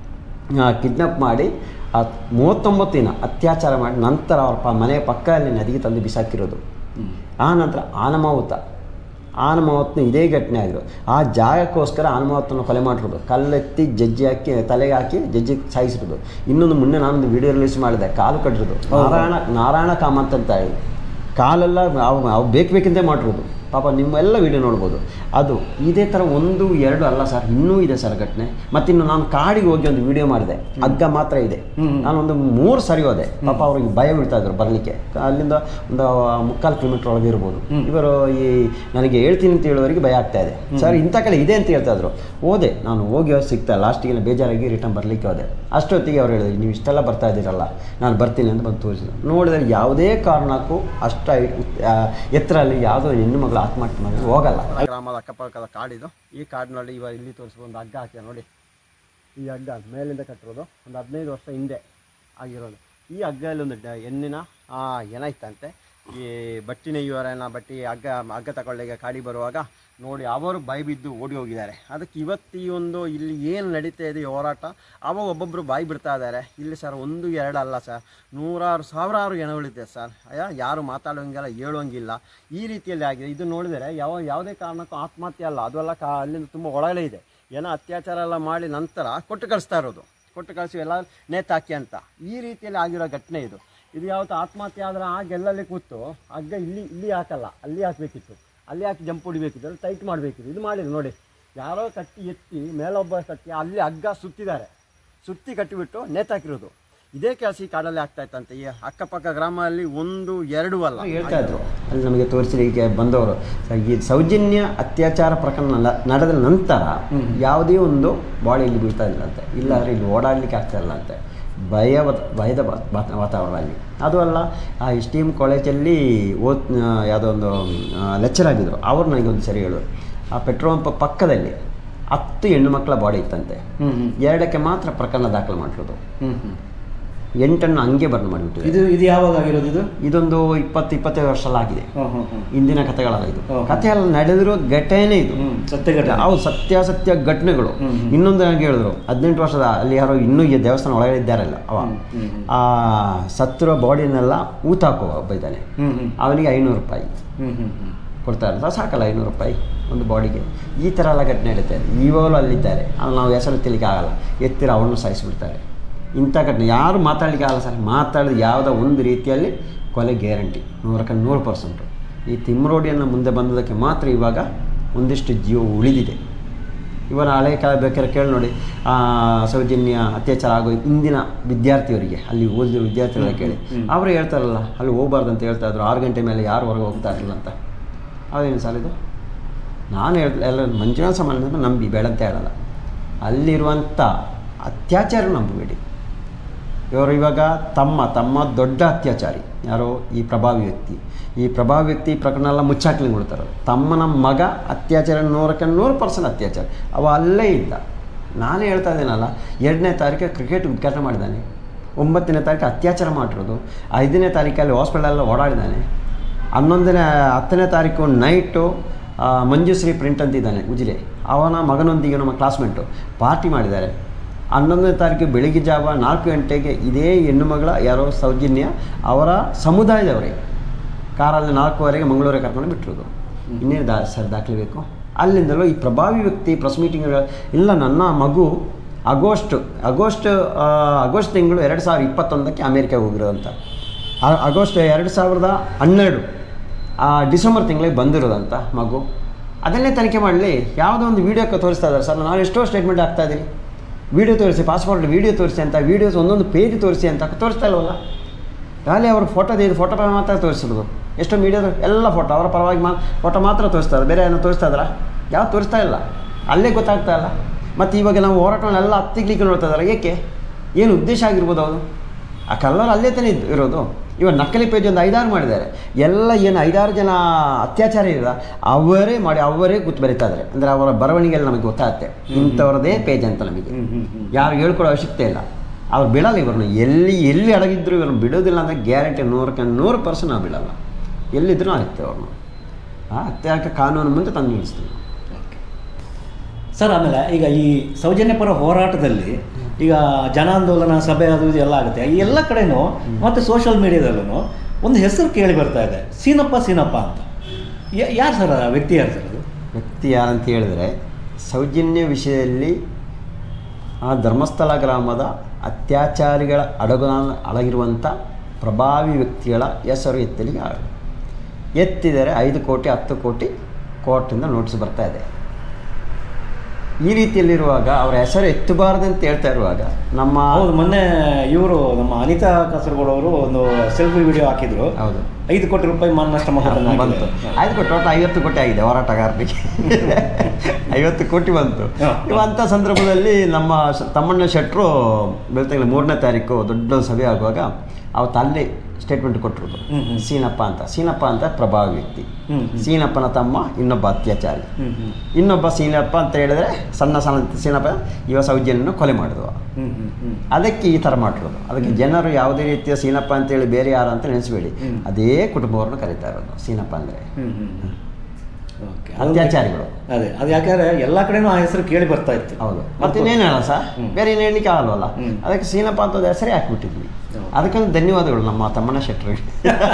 ಕಿಡ್ನಪ್ ಮಾಡಿ ಆ ಮೂವತ್ತೊಂಬತ್ತು ದಿನ ಅತ್ಯಾಚಾರ ಮಾಡಿ ನಂತರ ಅವ್ರ ಪ ಮನೆಯ ಪಕ್ಕ ಅಲ್ಲಿ ನದಿಗೆ ತಂದು ಬಿಸಾಕಿರೋದು ಹ್ಮ್ ಆ ನಂತರ ಆನಮಾವುತ ಆನಮಾವತ್ನ ಇದೇ ಘಟನೆ ಆಗಿರೋದು ಆ ಜಾಗಕ್ಕೋಸ್ಕರ ಆನಮಾವತ್ತನ್ನು ಕೊಲೆ ಮಾಡಿರೋದು ಕಲ್ಲೆತ್ತಿ ಜಜ್ಜಿ ಹಾಕಿ ತಲೆಗೆ ಹಾಕಿ ಜಜ್ಜಿಗೆ ಸಾಯಿಸಿರೋದು ಇನ್ನೊಂದು ಮುನ್ನೆ ನಾನೊಂದು ವಿಡಿಯೋ ರಿಲೀಸ್ ಮಾಡಿದೆ ಕಾಲು ಕಟ್ಟಿರೋದು ನಾರಾಯಣ ನಾರಾಯಣ ಕಾಮತ್ ಅಂತ ಹೇಳಿ ಕಾಲೆಲ್ಲ ಅವು ಅವು ಬೇಕು ಬೇಕಿಂದೇ ಮಾಡಿರೋದು ಪಾಪ ನಿಮ್ಮೆಲ್ಲ ವಿಡಿಯೋ ನೋಡ್ಬೋದು ಅದು ಇದೇ ಥರ ಒಂದು ಎರಡು ಅಲ್ಲ ಸರ್ ಇನ್ನೂ ಇದೆ ಸರ್ ಘಟನೆ ಮತ್ತಿನ್ನು ನಾನು ಕಾಡಿಗೆ ಹೋಗಿ ಒಂದು ವಿಡಿಯೋ ಮಾಡಿದೆ ಹಗ್ಗ ಮಾತ್ರ ಇದೆ ಹ್ಮ್. ನಾನೊಂದು ಮೂರು ಸರಿ ಹೋದೆ ಪಾಪ ಅವ್ರಿಗೆ ಭಯ ಬೀಳ್ತಾ ಇದ್ರು ಬರಲಿಕ್ಕೆ ಅಲ್ಲಿಂದ ಒಂದು ಮುಕ್ಕಾಲು ಕಿಲೋಮೀಟ್ರ್ ಒಳಗೆ ಇರ್ಬೋದು ಹ್ಮ್. ಇವರು ಈ ನನಗೆ ಹೇಳ್ತೀನಿ ಅಂತ ಹೇಳೋರಿಗೆ ಭಯ ಆಗ್ತಾ ಇದೆ ಸರ್ ಇಂಥ ಕಡೆ ಇದೆ ಅಂತ ಹೇಳ್ತಾ ಇದ್ರು ಹೋದೆ ನಾನು ಹೋಗಿ ಅವ್ರು ಸಿಗ್ತಾ ಲಾಸ್ಟಿಗೆ ಬೇಜಾರಾಗಿ ರಿಟರ್ನ್ ಬರಲಿಕ್ಕೆ ಹೋದೆ ಅಷ್ಟೊತ್ತಿಗೆ ಅವ್ರು ಹೇಳಿದ್ರು ನೀವು ಇಷ್ಟೆಲ್ಲ ಬರ್ತಾ ಇದ್ದೀರಲ್ಲ ನಾನು ಬರ್ತೀನಿ ಅಂತ ಬಂದು ತೋರಿಸಿದ್ರು ನೋಡಿದ್ರೆ ಯಾವುದೇ ಕಾರಣಕ್ಕೂ ಅಷ್ಟ ಎತ್ತರ ಅಲ್ಲಿ ಯಾವುದೋ ಹೆಣ್ಣು ಮಗಳು ಆತ್ಮಹತ್ಯೆ ಮಾಡಿ ಹೋಗಲ್ಲ ಗ್ರಾಮದ ಅಕ್ಕಪಕ್ಕದ ಕಾಡಿದು ಈ ಕಾಡಿನಲ್ಲಿ ಇವಾಗ ಇಲ್ಲಿ ತೋರಿಸ್ಬೋದು ಒಂದು ಹಗ್ಗ ಹಾಕಿದೆ ನೋಡಿ ಈ ಹಗ್ಗ ಮೇಲಿಂದ ಕಟ್ಟಿರೋದು ಒಂದು ಹದಿನೈದು ವರ್ಷ ಹಿಂದೆ ಆಗಿರೋದು ಈ ಹಗ್ಗದಲ್ಲಿ ಒಂದು ಡ- ಹೆಣ್ಣಿನ ಆ, ಹೆಣ ಇತ್ತಂತೆ ಈ ಬಟ್ಟಿ ನೆಯ್ಯುವರನ್ನ ಬಟ್ಟಿ ಹಗ್ಗ ಹಗ್ಗ ತಗೊಳ್ಳಿಗೆ ಕಾಡಿ ಬರುವಾಗ ನೋಡಿ ಅವರು ಬಾಯಿ ಬಿದ್ದು ಓಡಿ ಹೋಗಿದ್ದಾರೆ ಅದಕ್ಕೆ ಇವತ್ತು ಈ ಒಂದು ಇಲ್ಲಿ ಏನು ನಡೀತಾ ಇದೆ ಈ ಹೋರಾಟ ಅವಾಗ ಒಬ್ಬೊಬ್ಬರು ಬಾಯಿ ಬಿಡ್ತಾ ಇದ್ದಾರೆ ಇಲ್ಲಿ ಸರ್ ಒಂದು ಎರಡು ಅಲ್ಲ ಸರ್ ನೂರಾರು ಸಾವಿರಾರು ಜನಗಳಿದೆ ಸರ್ ಅಯ್ಯ ಯಾರು ಮಾತಾಡೋಂಗಿಲ್ಲ ಹೇಳೋಂಗಿಲ್ಲ ಈ ರೀತಿಯಲ್ಲಿ ಆಗಿದೆ ಇದು ನೋಡಿದರೆ ಯಾವ ಯಾವುದೇ ಕಾರಣಕ್ಕೂ ಆತ್ಮಹತ್ಯೆ ಅಲ್ಲ ಅದು ಅಲ್ಲ ಕಾ ಅಲ್ಲಿಂದ ತುಂಬ ಒಳಗಡೆ ಇದೆ ಏನೋ ಅತ್ಯಾಚಾರ ಎಲ್ಲ ಮಾಡಿ ನಂತರ ಕೊಟ್ಟು ಕಳಿಸ್ತಾ ಇರೋದು ಕೊಟ್ಟು ಕಳಿಸಿ ಎಲ್ಲ ನೇತಾಕಿ ಅಂತ ಈ ರೀತಿಯಲ್ಲಿ ಆಗಿರೋ ಘಟನೆ ಇದು ಇದು ಯಾವತ್ತು ಆತ್ಮಹತ್ಯೆ ಆದ್ರೆ ಆ ಗೆಲ್ಲಲ್ಲಿ ಕೂತು ಹಗ್ಗ ಇಲ್ಲಿ ಇಲ್ಲಿ ಹಾಕಲ್ಲ ಅಲ್ಲಿ ಹಾಕಬೇಕಿತ್ತು ಅಲ್ಲಿ ಹಾಕಿ ಜಂಪ್ ಹೊಡಿಬೇಕಿತ್ತು ಅಲ್ಲಿ ಟೈಟ್ ಮಾಡಬೇಕಿತ್ತು ಇದು ಮಾಡಿದ್ರು ನೋಡಿ ಯಾರೋ ಕಟ್ಟಿ ಎತ್ತಿ ಮೇಲೊಬ್ಬ ಕಟ್ಟಿ ಅಲ್ಲಿ ಹಗ್ಗ ಸುತ್ತಿದ್ದಾರೆ ಸುತ್ತಿ ಕಟ್ಟಿಬಿಟ್ಟು ನೇತಾಕಿರೋದು ಇದೇ ಕೆಲಸ ಈ ಕಾಡಲ್ಲಿ ಆಗ್ತಾ ಇತ್ತಂತೆ ಈ ಅಕ್ಕಪಕ್ಕ ಗ್ರಾಮದಲ್ಲಿ ಒಂದು ಎರಡು ಅಲ್ಲ ಹೇಳ್ತಾ ಇದ್ರು ಅಲ್ಲಿ ನಮಗೆ ತೋರಿಸಲಿಕ್ಕೆ ಬಂದವರು ಈ ಸೌಜನ್ಯ ಅತ್ಯಾಚಾರ ಪ್ರಕರಣ ನ- ನಡೆದ ನಂತರ ಯಾವುದೇ ಒಂದು ಬಾಡಿಯಲ್ಲಿ ಬೀಳ್ತಾ ಇಲ್ಲಂತೆ ಇಲ್ಲಾಂದ್ರೆ ಇಲ್ಲಿ ಓಡಾಡಲಿಕ್ಕೆ ಆಗ್ತಾ ಇಲ್ಲಂತೆ ಭಯ ವತ್- ಭಯದ ವಾ- ವಾತ- ವಾತಾವರಣ ಅಲ್ಲಿ ಅದು ಅಲ್ಲ ಆ ಎಸ್ ಟಿ ಎಮ್ ಕಾಲೇಜಲ್ಲಿ ಓದ್ ಯಾವುದೋ ಒಂದು ಲೆಕ್ಚರ್ ಆಗಿದ್ರು ಅವ್ರು ನನಗೆ ಒಂದು ಸರಿ ಹೇಳೋರು ಆ ಪೆಟ್ರೋಲ್ ಪಂಪ್ ಪಕ್ಕದಲ್ಲಿ ಹತ್ತು ಹೆಣ್ಣು ಮಕ್ಕಳ ಬಾಡಿ ಇತ್ತಂತೆ ಹ್ಮ್ ಹ್ಮ್ ಎರಡಕ್ಕೆ ಮಾತ್ರ ಪ್ರಕರಣ ದಾಖಲು ಮಾಡಿರೋದು ಹ್ಮ್ ಹ್ಮ್ ಎಂಟನ್ನು ಹಂಗೆ ಬರ್ನ್ ಮಾಡಿಬಿಟ್ಟಿದೆ ಇದು ಇದು ಯಾವಾಗ ಆಗಿರೋದು ಇದು ಇದೊಂದು ಇಪ್ಪತ್ತು ಇಪ್ಪತ್ತೈದು ವರ್ಷ ಎಲ್ಲ ಆಗಿದೆ ಹ್ಮ್ ಹ್ಮ್ ಹ್ಮ್ ಇಂದಿನ ಕಥೆಗಳಲ್ಲ ಇದು ಹ್ಮ್. ಕಥೆ ಎಲ್ಲ ನಡೆದಿರೋ ಘಟನೆ ಇದು ಹ್ಮ್ ಸತ್ಯ ಘಟನೆ ಅವು ಸತ್ಯಾಸತ್ಯ ಘಟನೆಗಳು ಹ್ಮ್, ಹ್ಮ್. ಇನ್ನೊಂದು ನನಗೆ ಹೇಳಿದ್ರು ಹದಿನೆಂಟು ವರ್ಷದ ಅಲ್ಲಿ ಯಾರೋ ಇನ್ನೂ ಈ ದೇವಸ್ಥಾನ ಒಳಗಡೆ ಇದ್ದಾರಲ್ಲ ಅವ ಹ್ಮ್, ಹ್ಮ್, ಹ್ಮ್. ಆ ಸತ್ತಿರೋ ಬಾಡಿನೆಲ್ಲ ಊತ ಹಾಕುವ ಒಬ್ಬ ಇದ್ದಾನೆ ಹ್ಮ್ ಹ್ಮ್ ಅವನಿಗೆ ಐನೂರು ರೂಪಾಯಿ ಹ್ಮ್ ಹ್ಮ್ ಹ್ಮ್ ಕೊಡ್ತಾ ಇರ್ತಾರೆ ಸಾಕಲ್ಲ ಐನೂರು ರೂಪಾಯಿ ಒಂದು ಬಾಡಿಗೆ ಈ ಥರ ಎಲ್ಲ ಘಟನೆ ನಡೀತಾ ಇದೆ ಇವಾಗಲೂ ಅಲ್ಲಿದ್ದಾರೆ ಅಲ್ಲಿ ನಾವು ಹೆಸರು ತಿಲಿಕ್ಕೆ ಆಗಲ್ಲ ಎತ್ತಿರ ಅವನು ಸಾಯಿಸಿಬಿಡ್ತಾರೆ ಇಂಥ ಘಟನೆ ಯಾರು ಮಾತಾಡಲಿಕ್ಕೆ ಆಗಲ್ಲ ಸರ್ ಮಾತಾಡಿದ ಯಾವುದೋ ಒಂದು ರೀತಿಯಲ್ಲಿ ಕೊಲೆ ಗ್ಯಾರಂಟಿ ನೂರಕ್ಕೆ ನೂರು ಪರ್ಸೆಂಟು ಈ ತಿಮ್ರೋಡಿಯನ್ನು ಮುಂದೆ ಬಂದದಕ್ಕೆ ಮಾತ್ರ ಇವಾಗ ಒಂದಿಷ್ಟು ಜೀವ ಉಳಿದಿದೆ ಇವರ ಹಳೆ ಕಾಲ ಬೇಕಾದ್ರೆ ಕೇಳಿ ನೋಡಿ ಆ, ಸೌಜನ್ಯ ಅತ್ಯಾಚಾರ ಆಗೋ ಇಂದಿನ ವಿದ್ಯಾರ್ಥಿಯವರಿಗೆ ಅಲ್ಲಿ ಓದಿದ ವಿದ್ಯಾರ್ಥಿಗಳ ಕೇಳಿ ಅವರು ಹೇಳ್ತಾರಲ್ಲ ಅಲ್ಲಿ ಹೋಗ್ಬಾರ್ದು ಅಂತ ಹೇಳ್ತಾ ಇದ್ರು ಆರು ಗಂಟೆ ಮೇಲೆ ಯಾರು ಹೊರಗೆ ಹೋಗ್ತಾ ಇರಲಿಲ್ಲ ಅಂತ ಅದೇನು ಸರ್ ಇದು ನಾನು ಹೇಳ್ ಎಲ್ಲ ಮಂಜುನಾಥ ಸಮಾನ ನಂಬಿ ಬೇಡ ಅಂತ ಹೇಳಲ್ಲ ಅಲ್ಲಿರುವಂಥ ಅತ್ಯಾಚಾರ ನಂಬಬೇಡಿ ಇವರು ಇವಾಗ ತಮ್ಮ ತಮ್ಮ ದೊಡ್ಡ ಅತ್ಯಾಚಾರಿ ಯಾರೋ ಈ ಪ್ರಭಾವಿ ವ್ಯಕ್ತಿ ಈ ಪ್ರಭಾವಿ ವ್ಯಕ್ತಿ ಪ್ರಕರಣ ಎಲ್ಲ ಮುಚ್ಚಾಕ್ಲಿ ಕೊಡ್ತಾರೆ ತಮ್ಮನ ಮಗ ಅತ್ಯಾಚಾರ ನೂರಕ್ಕೆ ನೂರು ಪರ್ಸೆಂಟ್ ಅತ್ಯಾಚಾರ ಅವ ಅಲ್ಲೇ ಇದ್ದ ನಾನೇ ಹೇಳ್ತಾ ಇದ್ದೀನಲ್ಲ ಎರಡನೇ ತಾರೀಕು ಕ್ರಿಕೆಟ್ ಉದ್ಘಾಟನೆ ಮಾಡಿದ್ದಾನೆ ಒಂಬತ್ತನೇ ತಾರೀಕು ಅತ್ಯಾಚಾರ ಮಾಡಿರೋದು ಐದನೇ ತಾರೀಕಲ್ಲಿ ಹಾಸ್ಪಿಟಲಲ್ಲಿ ಓಡಾಡಿದ್ದಾನೆ ಹನ್ನೊಂದನೇ ಹತ್ತನೇ ತಾರೀಕು ನೈಟು ಆ, ಮಂಜುಶ್ರೀ ಪ್ರಿಂಟ್ ಅಂತಿದ್ದಾನೆ ಉಜಿರೆ ಅವನ ಮಗನೊಂದಿಗೆ ನಮ್ಮ ಕ್ಲಾಸ್ಮೇಟು ಪಾರ್ಟಿ ಮಾಡಿದ್ದಾರೆ ಹನ್ನೊಂದನೇ ತಾರೀಕು ಬೆಳಿಗ್ಗೆ ಜಾವ ನಾಲ್ಕು ಗಂಟೆಗೆ ಇದೇ ಹೆಣ್ಣು ಮಗಳ ಯಾರೋ ಸೌಜನ್ಯ ಅವರ ಸಮುದಾಯದವರೇ ಕಾರಲ್ಲಿ ನಾಲ್ಕುವರೆಗೆ ಮಂಗಳೂರಿಗೆ ಕರ್ಕೊಂಡು ಬಿಟ್ಟಿರೋದು ಇನ್ನೇನು ದಾ ಸರ್ ದಾಖಲೆ ಬೇಕು ಅಲ್ಲಿಂದಲೂ ಈ ಪ್ರಭಾವಿ ವ್ಯಕ್ತಿ ಪ್ರೆಸ್ ಮೀಟಿಂಗ್ ಇಲ್ಲ ನನ್ನ ಮಗು ಆಗಸ್ಟ್ ಆಗಸ್ಟ್ ಆ, ಆಗಸ್ಟ್ ತಿಂಗಳು ಎರಡು ಸಾವಿರದ ಇಪ್ಪತ್ತೊಂದಕ್ಕೆ ಅಮೇರಿಕಾಗೆ ಹೋಗಿರೋದಂತ ಆ- ಆಗಸ್ಟ್ ಎರಡು ಸಾವಿರದ ಹನ್ನೆರಡು ಆ ಡಿಸೆಂಬರ್ ತಿಂಗಳಿಗೆ ಬಂದಿರೋದಂತ ಮಗು ಅದನ್ನೇ ತನಿಖೆ ಮಾಡಲಿ ಯಾವುದೋ ಒಂದು ವೀಡಿಯೋಕ್ಕೆ ತೋರಿಸ್ತಾ ಇದ್ದಾರೆ ಸರ್ ನಾನು ಎಷ್ಟೋ ಸ್ಟೇಟ್ಮೆಂಟ್ ಆಗ್ತಾ ಇದ್ದೀನಿ ವೀಡಿಯೋ ತೋರಿಸಿ ಪಾಸ್ಪೋರ್ಟ್ ವೀಡಿಯೋ ತೋರಿಸಿ ಅಂತ ವೀಡಿಯೋಸ್ ಒಂದೊಂದು ಪೇಜ್ ತೋರಿಸಿ ಅಂತ ತೋರಿಸ್ತಾ ಇಲ್ವಲ್ಲ ಖಾಲಿ ಅವ್ರ ಫೋಟೋ ಇದು ಫೋಟೋ ಮಾತ್ರ ತೋರಿಸಿರೋದು ಎಷ್ಟೋ ಮೀಡಿಯಾದ ಎಲ್ಲ ಫೋಟೋ ಅವರ ಪರವಾಗಿ ಮಾ ಫೋಟೋ ಮಾತ್ರ ತೋರಿಸ್ತಾರೆ ಬೇರೆ ಏನೋ ತೋರಿಸ್ತಾ ಇದ್ದಾರಾ ಯಾವ್ದು ತೋರಿಸ್ತಾ ಇಲ್ಲ ಅಲ್ಲೇ ಗೊತ್ತಾಗ್ತಾ ಇಲ್ಲ ಮತ್ತು ಇವಾಗ ನಾವು ಹೋರಾಟವನ್ನೆಲ್ಲ ಹತ್ತಿಗ್ಲಿಕ್ಕೆ ನೋಡ್ತಾ ಇದ್ದಾರೆ ಏಕೆ ಏನು ಉದ್ದೇಶ ಆಗಿರ್ಬೋದು ಅವರು ಆ ಕಲ್ಲರ್ ಅಲ್ಲೇ ತಾನೇ ಇದ್ದು- ಇರೋದು ಇವಾಗ ನಕಲಿ ಪೇಜ್ ಒಂದು ಐದಾರು ಮಾಡಿದ್ದಾರೆ ಎಲ್ಲ ಏನು ಐದಾರು ಜನ ಅತ್ಯಾಚಾರ ಇರ ಅವರೇ ಮಾಡಿ ಅವರೇ ಗುತ್ತು ಬರೀತಾ ಇದ್ದಾರೆ ಅಂದರೆ ಅವರ ಬರವಣಿಗೆಯಲ್ಲಿ ನಮಗೆ ಗೊತ್ತಾಗುತ್ತೆ ಇಂಥವ್ರದೇ ಪೇಜ್ ಅಂತ ನಮಗೆ ಹ್ಮ್ ಹ್ಮ್ ಹ್ಮ್ ಯಾರು ಹೇಳ್ಕೊಡೋ ಅವಶ್ಯಕತೆ ಇಲ್ಲ ಅವ್ರು ಬಿಡಲ್ಲ ಇವ್ರನ್ನ ಎಲ್ಲಿ ಎಲ್ಲಿ ಅಡಗಿದ್ರು ಇವ್ರನ್ನ ಬಿಡೋದಿಲ್ಲ ಅಂದರೆ ಗ್ಯಾರಂಟಿ ನೂರಕ್ಕೆ ನೂರು ಪರ್ಸೆಂಟ್ ನಾವು ಬಿಡಲ್ಲ ಎಲ್ಲಿದ್ರೂ ಆಗುತ್ತೆ ಅವ್ರನ್ನ ಆ ಅತ್ಯಾಕ ಕಾನೂನು ಮುಂದೆ ತಂದು ನಿಲ್ಲಿಸ್ತೀವಿ ಸರ್ ಆಮೇಲೆ ಈಗ ಈ ಸೌಜನ್ಯ ಪರ ಹೋರಾಟದಲ್ಲಿ ಈಗ ಜನಾಂದೋಲನ ಸಭೆ ಅದು ಇದು ಎಲ್ಲ ಆಗುತ್ತೆ ಈ ಎಲ್ಲ ಕಡೆನೂ ಮತ್ತು ಸೋಷಿಯಲ್ ಮೀಡಿಯಾದಲ್ಲೂ ಒಂದು ಹೆಸರು ಕೇಳಿ ಬರ್ತಾ ಇದೆ ಸೀನಪ್ಪ ಸೀನಪ್ಪ ಅಂತ ಯಾರು ಸರ್ ಆ ವ್ಯಕ್ತಿ ಯಾರು ಸರ್ ಅದು ವ್ಯಕ್ತಿ ಯಾರಂತ ಹೇಳಿದ್ರೆ ಸೌಜನ್ಯ ವಿಷಯದಲ್ಲಿ ಆ ಧರ್ಮಸ್ಥಳ ಗ್ರಾಮದ ಅತ್ಯಾಚಾರಿಗಳ ಅಡಗ ಅಡಗಿರುವಂಥ ಪ್ರಭಾವಿ ವ್ಯಕ್ತಿಗಳ ಹೆಸರು ಎತ್ತಲಿಗೆ ಆಗ ಎತ್ತಿದರೆ ಐದು ಕೋಟಿ ಹತ್ತು ಕೋಟಿ ಕೋರ್ಟಿಂದ ನೋಟಿಸ್ ಬರ್ತಾ ಇದೆ ಈ ರೀತಿಯಲ್ಲಿರುವಾಗ ಅವರ ಹೆಸರು ಎತ್ತಬಾರ್ದಂತ ಹೇಳ್ತಾ ಇರುವಾಗ ನಮ್ಮ ಹೌದು ಮೊನ್ನೆ ಇವರು ನಮ್ಮ ಅನಿತಾ ಕಾಸರಗೋಡು ಅವರು ಒಂದು ಸೆಲ್ಫಿ ವಿಡಿಯೋ ಹಾಕಿದ್ರು ಹೌದು ಐದು ಕೋಟಿ ರೂಪಾಯಿ ಮಾನನಷ್ಟ ಮೊಕದ್ದಮೆ ಬಂತು ಆಗಿದೆ. ಐದು ಕೋಟಿ ಟೋಟಲ್ ಐವತ್ತು ಕೋಟಿ ಆಗಿದೆ ಹೋರಾಟಗಾರರಿಗೆ ಐವತ್ತು ಕೋಟಿ ಬಂತು ಹಾ. ಇವಂಥ ಸಂದರ್ಭದಲ್ಲಿ ನಮ್ಮ ಶ- ತಮ್ಮಣ್ಣ ಶೆಟ್ಟರು ಬೆಳ್ತಂಗಲ ಮೂರನೇ ತಾರೀಕು ದೊಡ್ಡ ಸಭೆ ಆಗುವಾಗ ಅವತ್ತು ಅಲ್ಲಿ ಸ್ಟೇಟ್ಮೆಂಟ್ ಕೊಟ್ಟಿರೋದು ಹ್ಮ್, ಹ್ಮ್. ಸೀನಪ್ಪ ಅಂತ ಸೀನಪ್ಪ ಅಂತ ಪ್ರಭಾವಿ ವ್ಯಕ್ತಿ ಹ್ಮ್, ಹ್ಮ್. ಸೀನಪ್ಪನ ತಮ್ಮ ಇನ್ನೊಬ್ಬ ಅತ್ಯಾಚಾರಿ ಹ್ಮ್ ಹ್ಮ್ ಇನ್ನೊಬ್ಬ ಸೀನಪ್ಪ ಅಂತ ಹೇಳಿದ್ರೆ ಸಣ್ಣ ಸಣ್ಣ ಸೀನಪ್ಪ ಇವ ಸೌಜನ್ಯನ ಕೊಲೆ ಮಾಡಿದ್ವ ಹ್ಮ್ ಹ್ಮ್ ಹ್ಮ್ ಅದಕ್ಕೆ ಈ ಥರ ಮಾಡಿರೋದು ಅದಕ್ಕೆ ಜನರು ಯಾವುದೇ ರೀತಿಯ ಸೀನಪ್ಪ ಅಂತೇಳಿ ಬೇರೆ ಯಾರು ಅಂತ ನೆನೆಸಬೇಡಿ ಹ್ಮ್. ಅದೇ ಕುಟುಂಬವ್ರನ್ನ ಕರೀತಾ ಇರೋದು ಸೀನಪ್ಪ ಅಂದರೆ ಹ್ಮ್ ಹ್ಮ್ ಹ್ಮ್ ಓಕೆ ಅತ್ಯಾಚಾರಿಗಳು ಅದೇ ಅದು ಯಾಕಂದ್ರೆ ಎಲ್ಲ ಕಡೆನೂ ಆ ಹೆಸರು ಕೇಳಿ ಬರ್ತಾ ಇತ್ತು ಹೌದು ಮತ್ತೆ ಇನ್ನೇನು ಹೇಳ ಸರ್ ಹ್ಮ್. ಬೇರೆ ಏನು ಹೇಳಲಿಕ್ಕೆ ಆಗಲ್ವಲ್ಲ ಹ್ಮ್. ಅದಕ್ಕೆ ಸೀನಪ್ಪ ಅಂತ ಹೆಸರೇ ಹಾಕ್ಬಿಟ್ಟಿದ್ವಿ ಹೌದು. ಅದಕ್ಕೊಂದು ಧನ್ಯವಾದಗಳು ನಮ್ಮ ತಮ್ಮಣ್ಣ ಶೆಟ್ಟರಿಗೆ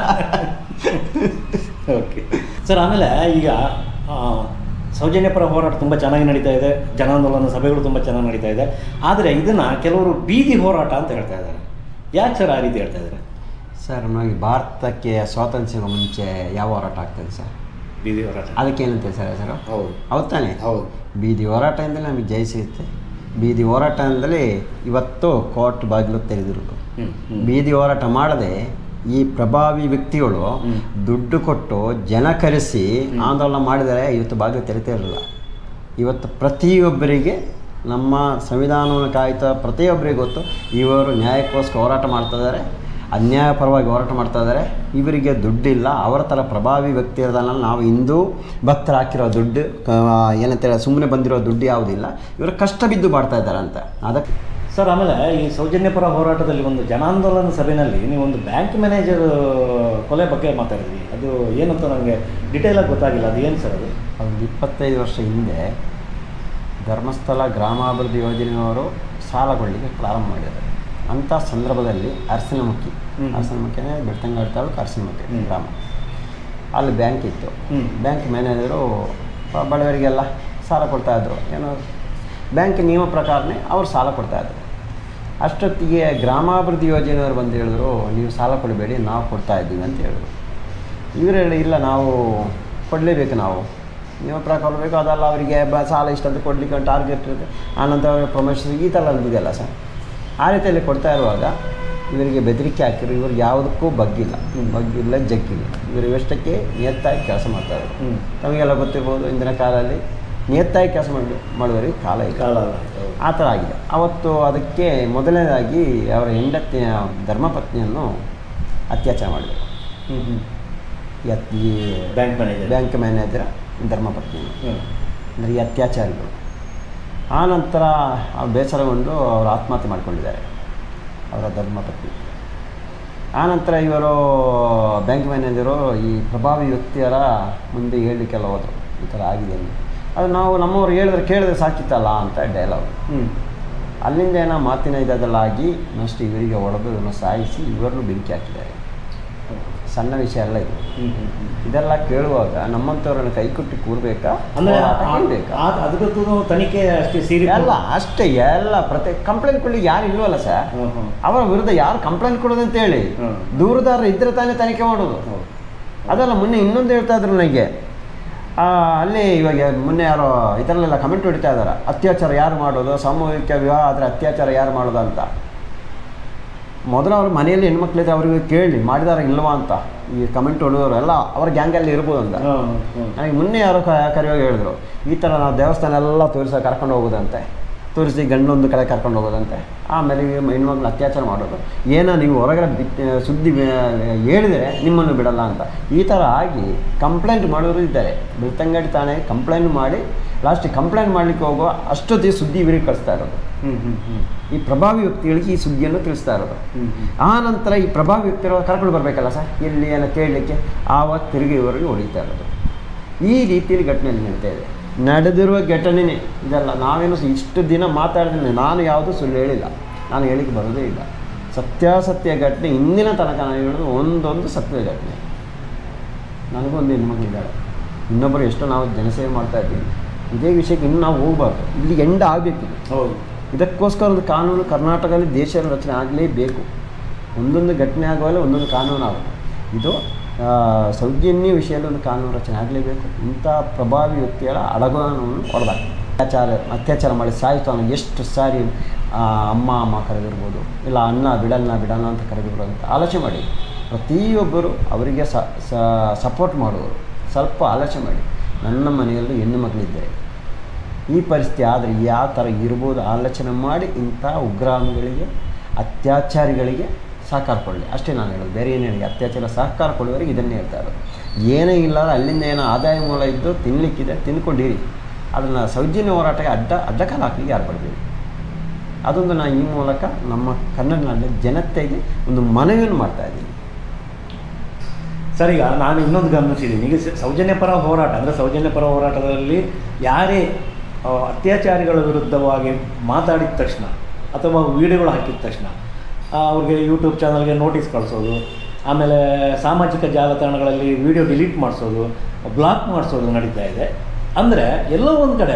ಓಕೆ ಸರ್ ಆಮೇಲೆ ಈಗ ಆ, ಸೌಜನ್ಯ ಪರ ಹೋರಾಟ ತುಂಬ ಚೆನ್ನಾಗಿ ನಡೀತಾ ಇದೆ ಜನಾಂದೋಲನ ಸಭೆಗಳು ತುಂಬ ಚೆನ್ನಾಗಿ ನಡೀತಾ ಇದೆ ಆದರೆ ಇದನ್ನು ಕೆಲವರು ಬೀದಿ ಹೋರಾಟ ಅಂತ ಹೇಳ್ತಾ ಇದ್ದಾರೆ ಯಾಕೆ ಸರ್ ಆ ರೀತಿ ಹೇಳ್ತಾ ಇದ್ದಾರೆ ಸರ್ ನಮಗೆ ಭಾರತಕ್ಕೆ ಸ್ವಾತಂತ್ರ್ಯ ಮುಂಚೆ ಯಾವ ಹೋರಾಟ ಆಗ್ತದೆ ಸರ್ ಬೀದಿ ಹೋರಾಟ ಅದಕ್ಕೆ ಏನಂತೆ ಸರ್ ಹೆಸರು ಹೌದು ಹೌದು ತಾನೆ ಹೌದು ಬೀದಿ ಹೋರಾಟದಿಂದಲೇ ನಮಗೆ ಜಯ ಸಿಗುತ್ತೆ ಬೀದಿ ಹೋರಾಟದಿಂದಲೇ ಇವತ್ತು ಕೋರ್ಟ್ ಬಾಗಿಲು ತೆರೆದಿರೋದು ಹ್ಮ್ ಹ್ಮ್ ಬೀದಿ ಹೋರಾಟ ಮಾಡದೆ ಈ ಪ್ರಭಾವಿ ವ್ಯಕ್ತಿಗಳು ಹ್ಮ್. ದುಡ್ಡು ಕೊಟ್ಟು ಜನ ಕರೆಸಿ ಆಂದೋಲನ ಮಾಡಿದರೆ ಇವತ್ತು ಬಾಗಿಲು ತೆರಿತಾ ಇರಲಿಲ್ಲ ಇವತ್ತು ಪ್ರತಿಯೊಬ್ಬರಿಗೆ ನಮ್ಮ ಸಂವಿಧಾನವನ್ನು ಕಾಯ್ತಾ ಪ್ರತಿಯೊಬ್ಬರಿಗೆ ಗೊತ್ತು ಇವರು ನ್ಯಾಯಕ್ಕೋಸ್ಕರ ಹೋರಾಟ ಮಾಡ್ತಾ ಇದ್ದಾರೆ ಅನ್ಯಾಯ ಪರವಾಗಿ ಹೋರಾಟ ಮಾಡ್ತಾ ಇದ್ದಾರೆ ಇವರಿಗೆ ದುಡ್ಡಿಲ್ಲ ಅವರ ಥರ ಪ್ರಭಾವಿ ವ್ಯಕ್ತಿ ಇರೋದನ್ನ ನಾವು ಹಿಂದೂ ಭಕ್ತರು ಹಾಕಿರೋ ದುಡ್ಡು ಕ- ಏನಂತೇಳಿ ಸುಮ್ಮನೆ ಬಂದಿರೋ ದುಡ್ಡು ಯಾವುದಿಲ್ಲ ಇವರು ಕಷ್ಟ ಬಿದ್ದು ಮಾಡ್ತಾ ಇದ್ದಾರೆ ಅಂತ ಅದಕ್ಕೆ ಸರ್ ಆಮೇಲೆ ಈ ಸೌಜನ್ಯ ಪರ ಹೋರಾಟದಲ್ಲಿ ಒಂದು ಜನಾಂದೋಲನ ಸಭೆಯಲ್ಲಿ ನೀವು ಒಂದು ಬ್ಯಾಂಕ್ ಮ್ಯಾನೇಜರ್ ಕೊಲೆ ಬಗ್ಗೆ ಮಾತಾಡಿದ್ರಿ ಅದು ಏನಂತ ನನಗೆ ಡಿಟೇಲಾಗಿ ಗೊತ್ತಾಗಿಲ್ಲ ಅದು ಏನು ಸರ್ ಅದು ಒಂದು ಇಪ್ಪತ್ತೈದು ವರ್ಷ ಹಿಂದೆ ಧರ್ಮಸ್ಥಳ ಗ್ರಾಮಾಭಿವೃದ್ಧಿ ಯೋಜನೆಯವರು ಸಾಲಗೊಳ್ಳಿಗೆ ಪ್ರಾರಂಭ ಮಾಡಿದ್ದಾರೆ ಅಂಥ ಸಂದರ್ಭದಲ್ಲಿ ಅರಸಿನಮುಖಿ ಹ್ಮ್. ಅರಸಿನಮುಖಿ ಅಂದರೆ ಬೆಳ್ತಂಗಡಿ ತಾಲೂಕು ಅರಸಿನಮುಖಿ ಹ್ಮ್. ಗ್ರಾಮ ಅಲ್ಲಿ ಬ್ಯಾಂಕ್ ಇತ್ತು ಹ್ಮ್. ಬ್ಯಾಂಕ್ ಮ್ಯಾನೇಜರು ಬ- ಬಡವರಿಗೆಲ್ಲ ಸಾಲ ಕೊಡ್ತಾಯಿದ್ರು ಏನೋ ಬ್ಯಾಂಕ್ ನಿಯಮ ಪ್ರಕಾರನೇ ಅವ್ರು ಸಾಲ ಕೊಡ್ತಾಯಿದ್ರು ಅಷ್ಟೊತ್ತಿಗೆ ಗ್ರಾಮಾಭಿವೃದ್ಧಿ ಯೋಜನೆಯವರು ಬಂದು ಹೇಳಿದ್ರು ನೀವು ಸಾಲ ಕೊಡಬೇಡಿ ನಾವು ಕೊಡ್ತಾ ಇದ್ದೀವಿ ಅಂತ ಹೇಳಿದ್ರು ಇವರು ಹೇಳಿ ಇಲ್ಲ ನಾವು ಕೊಡಲೇಬೇಕು ನಾವು ನಿಯಮ ಪ್ರಕಾರ ಕೊಡಬೇಕು ಅದಲ್ಲ ಅವರಿಗೆ ಬ ಸಾಲ ಇಷ್ಟಂತ ಕೊಡಲಿಕ್ಕೆ ಟಾರ್ಗೆಟ್ ಇರುತ್ತೆ ಆನಂತರ ಪ್ರಮೋಷನ್ ಈ ಥರ ಅಂದಿದೆಯಲ್ಲ ಸರ್ ಆ ರೀತಿಯಲ್ಲಿ ಕೊಡ್ತಾ ಇರುವಾಗ ಇವರಿಗೆ ಬೆದರಿಕೆ ಹಾಕಿದ್ರು ಇವ್ರಿಗೆ ಯಾವುದಕ್ಕೂ ಬಗ್ಗಿಲ್ಲ ಬಗ್ಗಿಲ್ಲ ಜಗ್ಗಿಲ್ಲ ಇವರು ಇಷ್ಟಕ್ಕೆ ನಿಯತ್ತಾಗಿ ಕೆಲಸ ಮಾಡ್ತಾರೆ ಹ್ಞೂ ತಮಗೆಲ್ಲ ಗೊತ್ತಿರ್ಬೋದು ಇಂದಿನ ಕಾಲದಲ್ಲಿ ನಿಯತ್ತಾಗಿ ಕೆಲಸ ಮಾಡಿ ಮಾಡುವವರಿಗೆ ಕಾಲ ಇಲ್ಲ ಕಾಲ ಆ ಥರ ಆಗಿದೆ ಅವತ್ತು ಅದಕ್ಕೆ ಮೊದಲನೇದಾಗಿ ಅವರ ಹೆಂಡತಿಯ ಧರ್ಮಪತ್ನಿಯನ್ನು ಅತ್ಯಾಚಾರ ಮಾಡಿದರು ಹ್ಞೂ ಹ್ಞೂ ಯತ್- ಈ ಬ್ಯಾಂಕ್ ಮ್ಯಾನೇಜರ್ ಬ್ಯಾಂಕ್ ಮ್ಯಾನೇಜರ್ ಧರ್ಮಪತ್ನಿ ಹ್ಞೂ ಅಂದರೆ ಈ ಅತ್ಯಾಚಾರಿಗಳು ಆ ನಂತರ ಅವ್ರು ಬೇಸರಗೊಂಡು ಅವರು ಆತ್ಮಹತ್ಯೆ ಮಾಡಿಕೊಂಡಿದ್ದಾರೆ ಅವರ ಧರ್ಮಪತ್ನಿ ಆ ನಂತರ ಇವರು ಬ್ಯಾಂಕ್ ಮ್ಯಾನೇಜರು ಈ ಪ್ರಭಾವಿ ವ್ಯಕ್ತಿಯರ ಮುಂದೆ ಹೇಳಲಿಕ್ಕೆಲ್ಲ ಹೋದರು ಈ ಥರ ಆಗಿದೆ ಅಂತ. ಅದು ನಾವು ನಮ್ಮವ್ರು ಹೇಳಿದ್ರೆ ಕೇಳಿದ್ರೆ ಸಾಕಿತ್ತಲ್ಲ ಅಂತ ಡೈಲಾಗ್ ಹ್ಞೂ ಅಲ್ಲಿಂದ ಏನೋ ಮಾತಿನ ಇದೆಲ್ಲ ಆಗಿ ನೆಕ್ಸ್ಟ್ ಇವರಿಗೆ ಹೊಡೆದು ಇವನು ಸಾಯಿಸಿ ಇವರನ್ನು ಬೆಂಕಿ ಹಾಕಿದ್ದಾರೆ ಸಣ್ಣ ವಿಷಯ ಅಲ್ಲ ಇದು ಹ್ಞೂ ಹ್ಞೂ ಹ್ಞೂ ಇದೆಲ್ಲ ಕೇಳುವಾಗ ನಮ್ಮಂಥವ್ರನ್ನ ಕೈಕೊಟ್ಟು ಕೂರ್ಬೇಕಾ ಅಂದರೆ ಹೋರಾಟ ಹೇಳ್ಬೇಕಾ? ಅದಕ್ಕೂ ತನಿಖೆ ಅಷ್ಟೇ ಸೀರಿ ಎಲ್ಲ ಅಷ್ಟೇ ಎಲ್ಲ ಪ್ರತಿ ಕಂಪ್ಲೇಂಟ್ ಕೊಡ್ಲಿಕ್ಕೆ ಯಾರು ಇಲ್ವಲ್ಲ ಸರ್ ಹ್ಞೂ ಹ್ಞೂ ಅವರ ವಿರುದ್ಧ ಯಾರು ಕಂಪ್ಲೇಂಟ್ ಕೊಡೋದು ಅಂತ ಹೇಳಿ ಹ್ಮ್. ದೂರದಾರ ಇದ್ರೆ ತಾನೇ ತನಿಖೆ ಮಾಡೋದು ಹೌದು ಅದಲ್ಲ ಮೊನ್ನೆ ಇನ್ನೊಂದು ಹೇಳ್ತಾ ಇದ್ರು ನನಗೆ ಆ, ಅಲ್ಲಿ ಇವಾಗ ಮೊನ್ನೆ ಯಾರೋ ಇದರಲ್ಲೆಲ್ಲ ಕಮೆಂಟ್ ಹೊಡಿತಾ ಇದ್ದಾರೆ ಅತ್ಯಾಚಾರ ಯಾರು ಮಾಡೋದು ಸಾಮೂಹಿಕ ವಿವಾಹ ಆದರೆ ಅತ್ಯಾಚಾರ ಯಾರು ಮಾಡೋದು ಅಂತ ಮೊದಲು ಅವ್ರ ಮನೆಯಲ್ಲಿ ಹೆಣ್ಮಕ್ಳಿದ್ರೆ ಅವ್ರಿಗೆ ಕೇಳಿ ಮಾಡಿದಾರ ಇಲ್ವಾ ಅಂತ ಈ ಕಮೆಂಟ್ ಹೊಡೆದವರು ಎಲ್ಲ ಅವ್ರ ಗ್ಯಾಂಗಲ್ಲಿ ಇರ್ಬೋದು ಅಂತ ಹ್ಞೂ ಹ್ಞೂ ನನಗೆ ಮೊನ್ನೆ ಯಾರೋ ಕ ಕರೆಯುವಾಗ ಹೇಳಿದ್ರು ಈ ಥರ ನಾವು ದೇವಸ್ಥಾನ ಎಲ್ಲ ತೋರಿಸ ಕರ್ಕೊಂಡು ಹೋಗೋದಂತೆ ತೋರಿಸಿ ಗಂಡೊಂದು ಕಡೆ ಕರ್ಕೊಂಡು ಹೋಗೋದಂತೆ ಆಮೇಲೆ ಈ ಹೆಣ್ಮಕ್ಳು ಅತ್ಯಾಚಾರ ಮಾಡೋದು ಏನೋ ನೀವು ಹೊರಗಡೆ ಬಿಟ್ಟು ಸುದ್ದಿ ಬೇ- ಹೇಳಿದರೆ ನಿಮ್ಮನ್ನು ಬಿಡಲ್ಲ ಅಂತ ಈ ಥರ ಆಗಿ ಕಂಪ್ಲೇಂಟ್ ಮಾಡೋರು ಇದ್ದಾರೆ ಬೆಳ್ತಂಗಡಿ ಠಾಣೆ ಕಂಪ್ಲೇಂಟ್ ಮಾಡಿ ಲಾಸ್ಟಿಗೆ ಕಂಪ್ಲೇಂಟ್ ಮಾಡಲಿಕ್ಕೆ ಹೋಗೋ ಅಷ್ಟೊತ್ತಿಗೆ ಸುದ್ದಿ ಇವರಿಗೆ ಕಳಿಸ್ತಾ ಇರೋದು ಹ್ಞೂ ಹ್ಞೂ ಹ್ಞೂ ಈ ಪ್ರಭಾವಿ ವ್ಯಕ್ತಿಗಳಿಗೆ ಈ ಸುದ್ದಿಯನ್ನು ತಿಳಿಸ್ತಾ ಇರೋದು ಹ್ಞೂ ಹ್ಞೂ ಆ ನಂತರ ಈ ಪ್ರಭಾವಿ ವ್ಯಕ್ತಿಗಳು ಕರ್ಕೊಂಡು ಬರಬೇಕಲ್ಲ ಸರ್ ಎಲ್ಲಿ ಎಲ್ಲ ಕೇಳಲಿಕ್ಕೆ ಆವಾಗ ತಿರುಗಿ ಇವರಿಗೆ ಹೊಡಿತಾ ಇರೋದು ಈ ರೀತಿಯಲ್ಲಿ ಘಟನೆ ನಡೀತಾ ಇದೆ ನಡೆದಿರುವ ಘಟನೆನೇ ಇದಲ್ಲ ನಾವೇನು ಸ- ಇಷ್ಟು ದಿನ ಮಾತಾಡಿದ್ರೆ ನಾನು ಯಾವುದೂ ಸುಳ್ಳು ಹೇಳಿಲ್ಲ ನಾನು ಹೇಳಿಕ್ಕೆ ಬರೋದೇ ಇಲ್ಲ ಸತ್ಯಾಸತ್ಯ ಘಟನೆ ಇಂದಿನ ತನಕ ನಾನು ಹೇಳೋದು ಒಂದೊಂದು ಸತ್ಯ ಘಟನೆ ನನಗೂ ಒಂದು ಹೆಣ್ಮಕ್ಳಿದ್ದಾಳೆ ಇನ್ನೊಬ್ಬರು ಎಷ್ಟೋ ನಾವು ಜನಸೇವೆ ಮಾಡ್ತಾ ಇದ್ದೀವಿ ಇದೇ ವಿಷಯಕ್ಕೆ ಇನ್ನು ನಾವು ಹೋಗ್ಬಾರ್ದು ಇಲ್ಲಿ ಎಂಡ್ ಆಗಬೇಕು ಹೌದು ಇದಕ್ಕೋಸ್ಕರ ಒಂದು ಕಾನೂನು ಕರ್ನಾಟಕದಲ್ಲಿ ದೇಶ ರಚನೆ ಆಗಲೇಬೇಕು ಒಂದೊಂದು ಘಟನೆ ಆಗುವಲ್ಲ ಒಂದೊಂದು ಕಾನೂನು ಆಗುತ್ತೆ ಇದು ಆ, ಸೌಜನ್ಯ ವಿಷಯದಲ್ಲಿ ಒಂದು ಕಾನೂನು ರಚನೆ ಆಗಲೇಬೇಕು ಇಂಥ ಪ್ರಭಾವಿ ವ್ಯಕ್ತಿಗಳ ಅಡಗುವನ್ನು ಹೊಡೆದಾಗ ಅತ್ಯಾಚಾರ ಅತ್ಯಾಚಾರ ಮಾಡಿ ಸಾಯಿತಾನು ಎಷ್ಟು ಸಾರಿ ಆ, ಅಮ್ಮ ಅಮ್ಮ ಕರೆದಿರ್ಬೋದು ಇಲ್ಲ ಅನ್ನ ಬಿಡಲ್ಲ ಬಿಡಲ್ಲ ಅಂತ ಕರೆದಿರ್ಬೋದು ಅಂತ ಆಲೋಚನೆ ಮಾಡಿ ಪ್ರತಿಯೊಬ್ಬರು ಅವರಿಗೆ ಸಪೋರ್ಟ್ ಮಾಡುವವರು ಸ್ವಲ್ಪ ಆಲೋಚನೆ ಮಾಡಿ ನನ್ನ ಮನೆಯಲ್ಲೂ ಹೆಣ್ಣು ಮಕ್ಕಳಿದ್ದಾರೆ ಈ ಪರಿಸ್ಥಿತಿ ಆದರೆ ಯಾವ ಥರ ಇರ್ಬೋದು ಆಲೋಚನೆ ಮಾಡಿ ಇಂಥ ಉಗ್ರಾಮಿಗಳಿಗೆ ಅತ್ಯಾಚಾರಿಗಳಿಗೆ ಸಹಕಾರ ಕೊಡಲಿ ಅಷ್ಟೇ ನಾನು ಹೇಳೋದು ಬೇರೆ ಏನು ಹೇಳಿ ಅತ್ಯಾಚಾರ ಸಹಕಾರ ಕೊಡುವವರೆಗೆ ಇದನ್ನೇ ಹೇಳ್ತಾ ಇರೋದು ಏನೇ ಇಲ್ಲ ಅಲ್ಲಿಂದ ಏನೋ ಆದಾಯ ಮೂಲ ಇದ್ದು ತಿನ್ನಲಿಕ್ಕಿದೆ ತಿಂದ್ಕೊಂಡಿರಿ ಅದನ್ನು ಸೌಜನ್ಯ ಹೋರಾಟಕ್ಕೆ ಅಡ್ಡ ಅಡ್ಡಕಾಲ ಹಾಕಲಿಕ್ಕೆ ಯಾರು ಬರಬೇಡಿ ಅದೊಂದು ನಾನು ಈ ಮೂಲಕ ನಮ್ಮ ಕನ್ನಡ ನಾಡಿನ ಜನತೆಗೆ ಒಂದು ಮನವಿಯನ್ನು ಮಾಡ್ತಾ ಇದ್ದೀನಿ ಸರ್ ಈಗ ನಾನು ಇನ್ನೊಂದು ಗಮನಿಸಿದ್ದೀನಿ ಈಗ ಸ- ಸೌಜನ್ಯ ಪರ ಹೋರಾಟ ಅಂದರೆ ಸೌಜನ್ಯ ಪರ ಹೋರಾಟದಲ್ಲಿ ಯಾರೇ ಆ, ಅತ್ಯಾಚಾರಿಗಳ ವಿರುದ್ಧವಾಗಿ ಮಾತಾಡಿದ ತಕ್ಷಣ ಅಥವಾ ವಿಡಿಯೋಗಳು ಹಾಕಿದ ತಕ್ಷಣ ಆ, ಅವ್ರಿಗೆ ಯೂಟ್ಯೂಬ್ ಚಾನಲ್ಗೆ ನೋಟಿಸ್ ಕಳಿಸೋದು ಆಮೇಲೆ ಸಾಮಾಜಿಕ ಜಾಲತಾಣಗಳಲ್ಲಿ ವಿಡಿಯೋ ಡಿಲೀಟ್ ಮಾಡಿಸೋದು ಬ್ಲಾಕ್ ಮಾಡಿಸೋದು ನಡೀತಾ ಇದೆ ಅಂದರೆ ಎಲ್ಲೋ ಒಂದು ಕಡೆ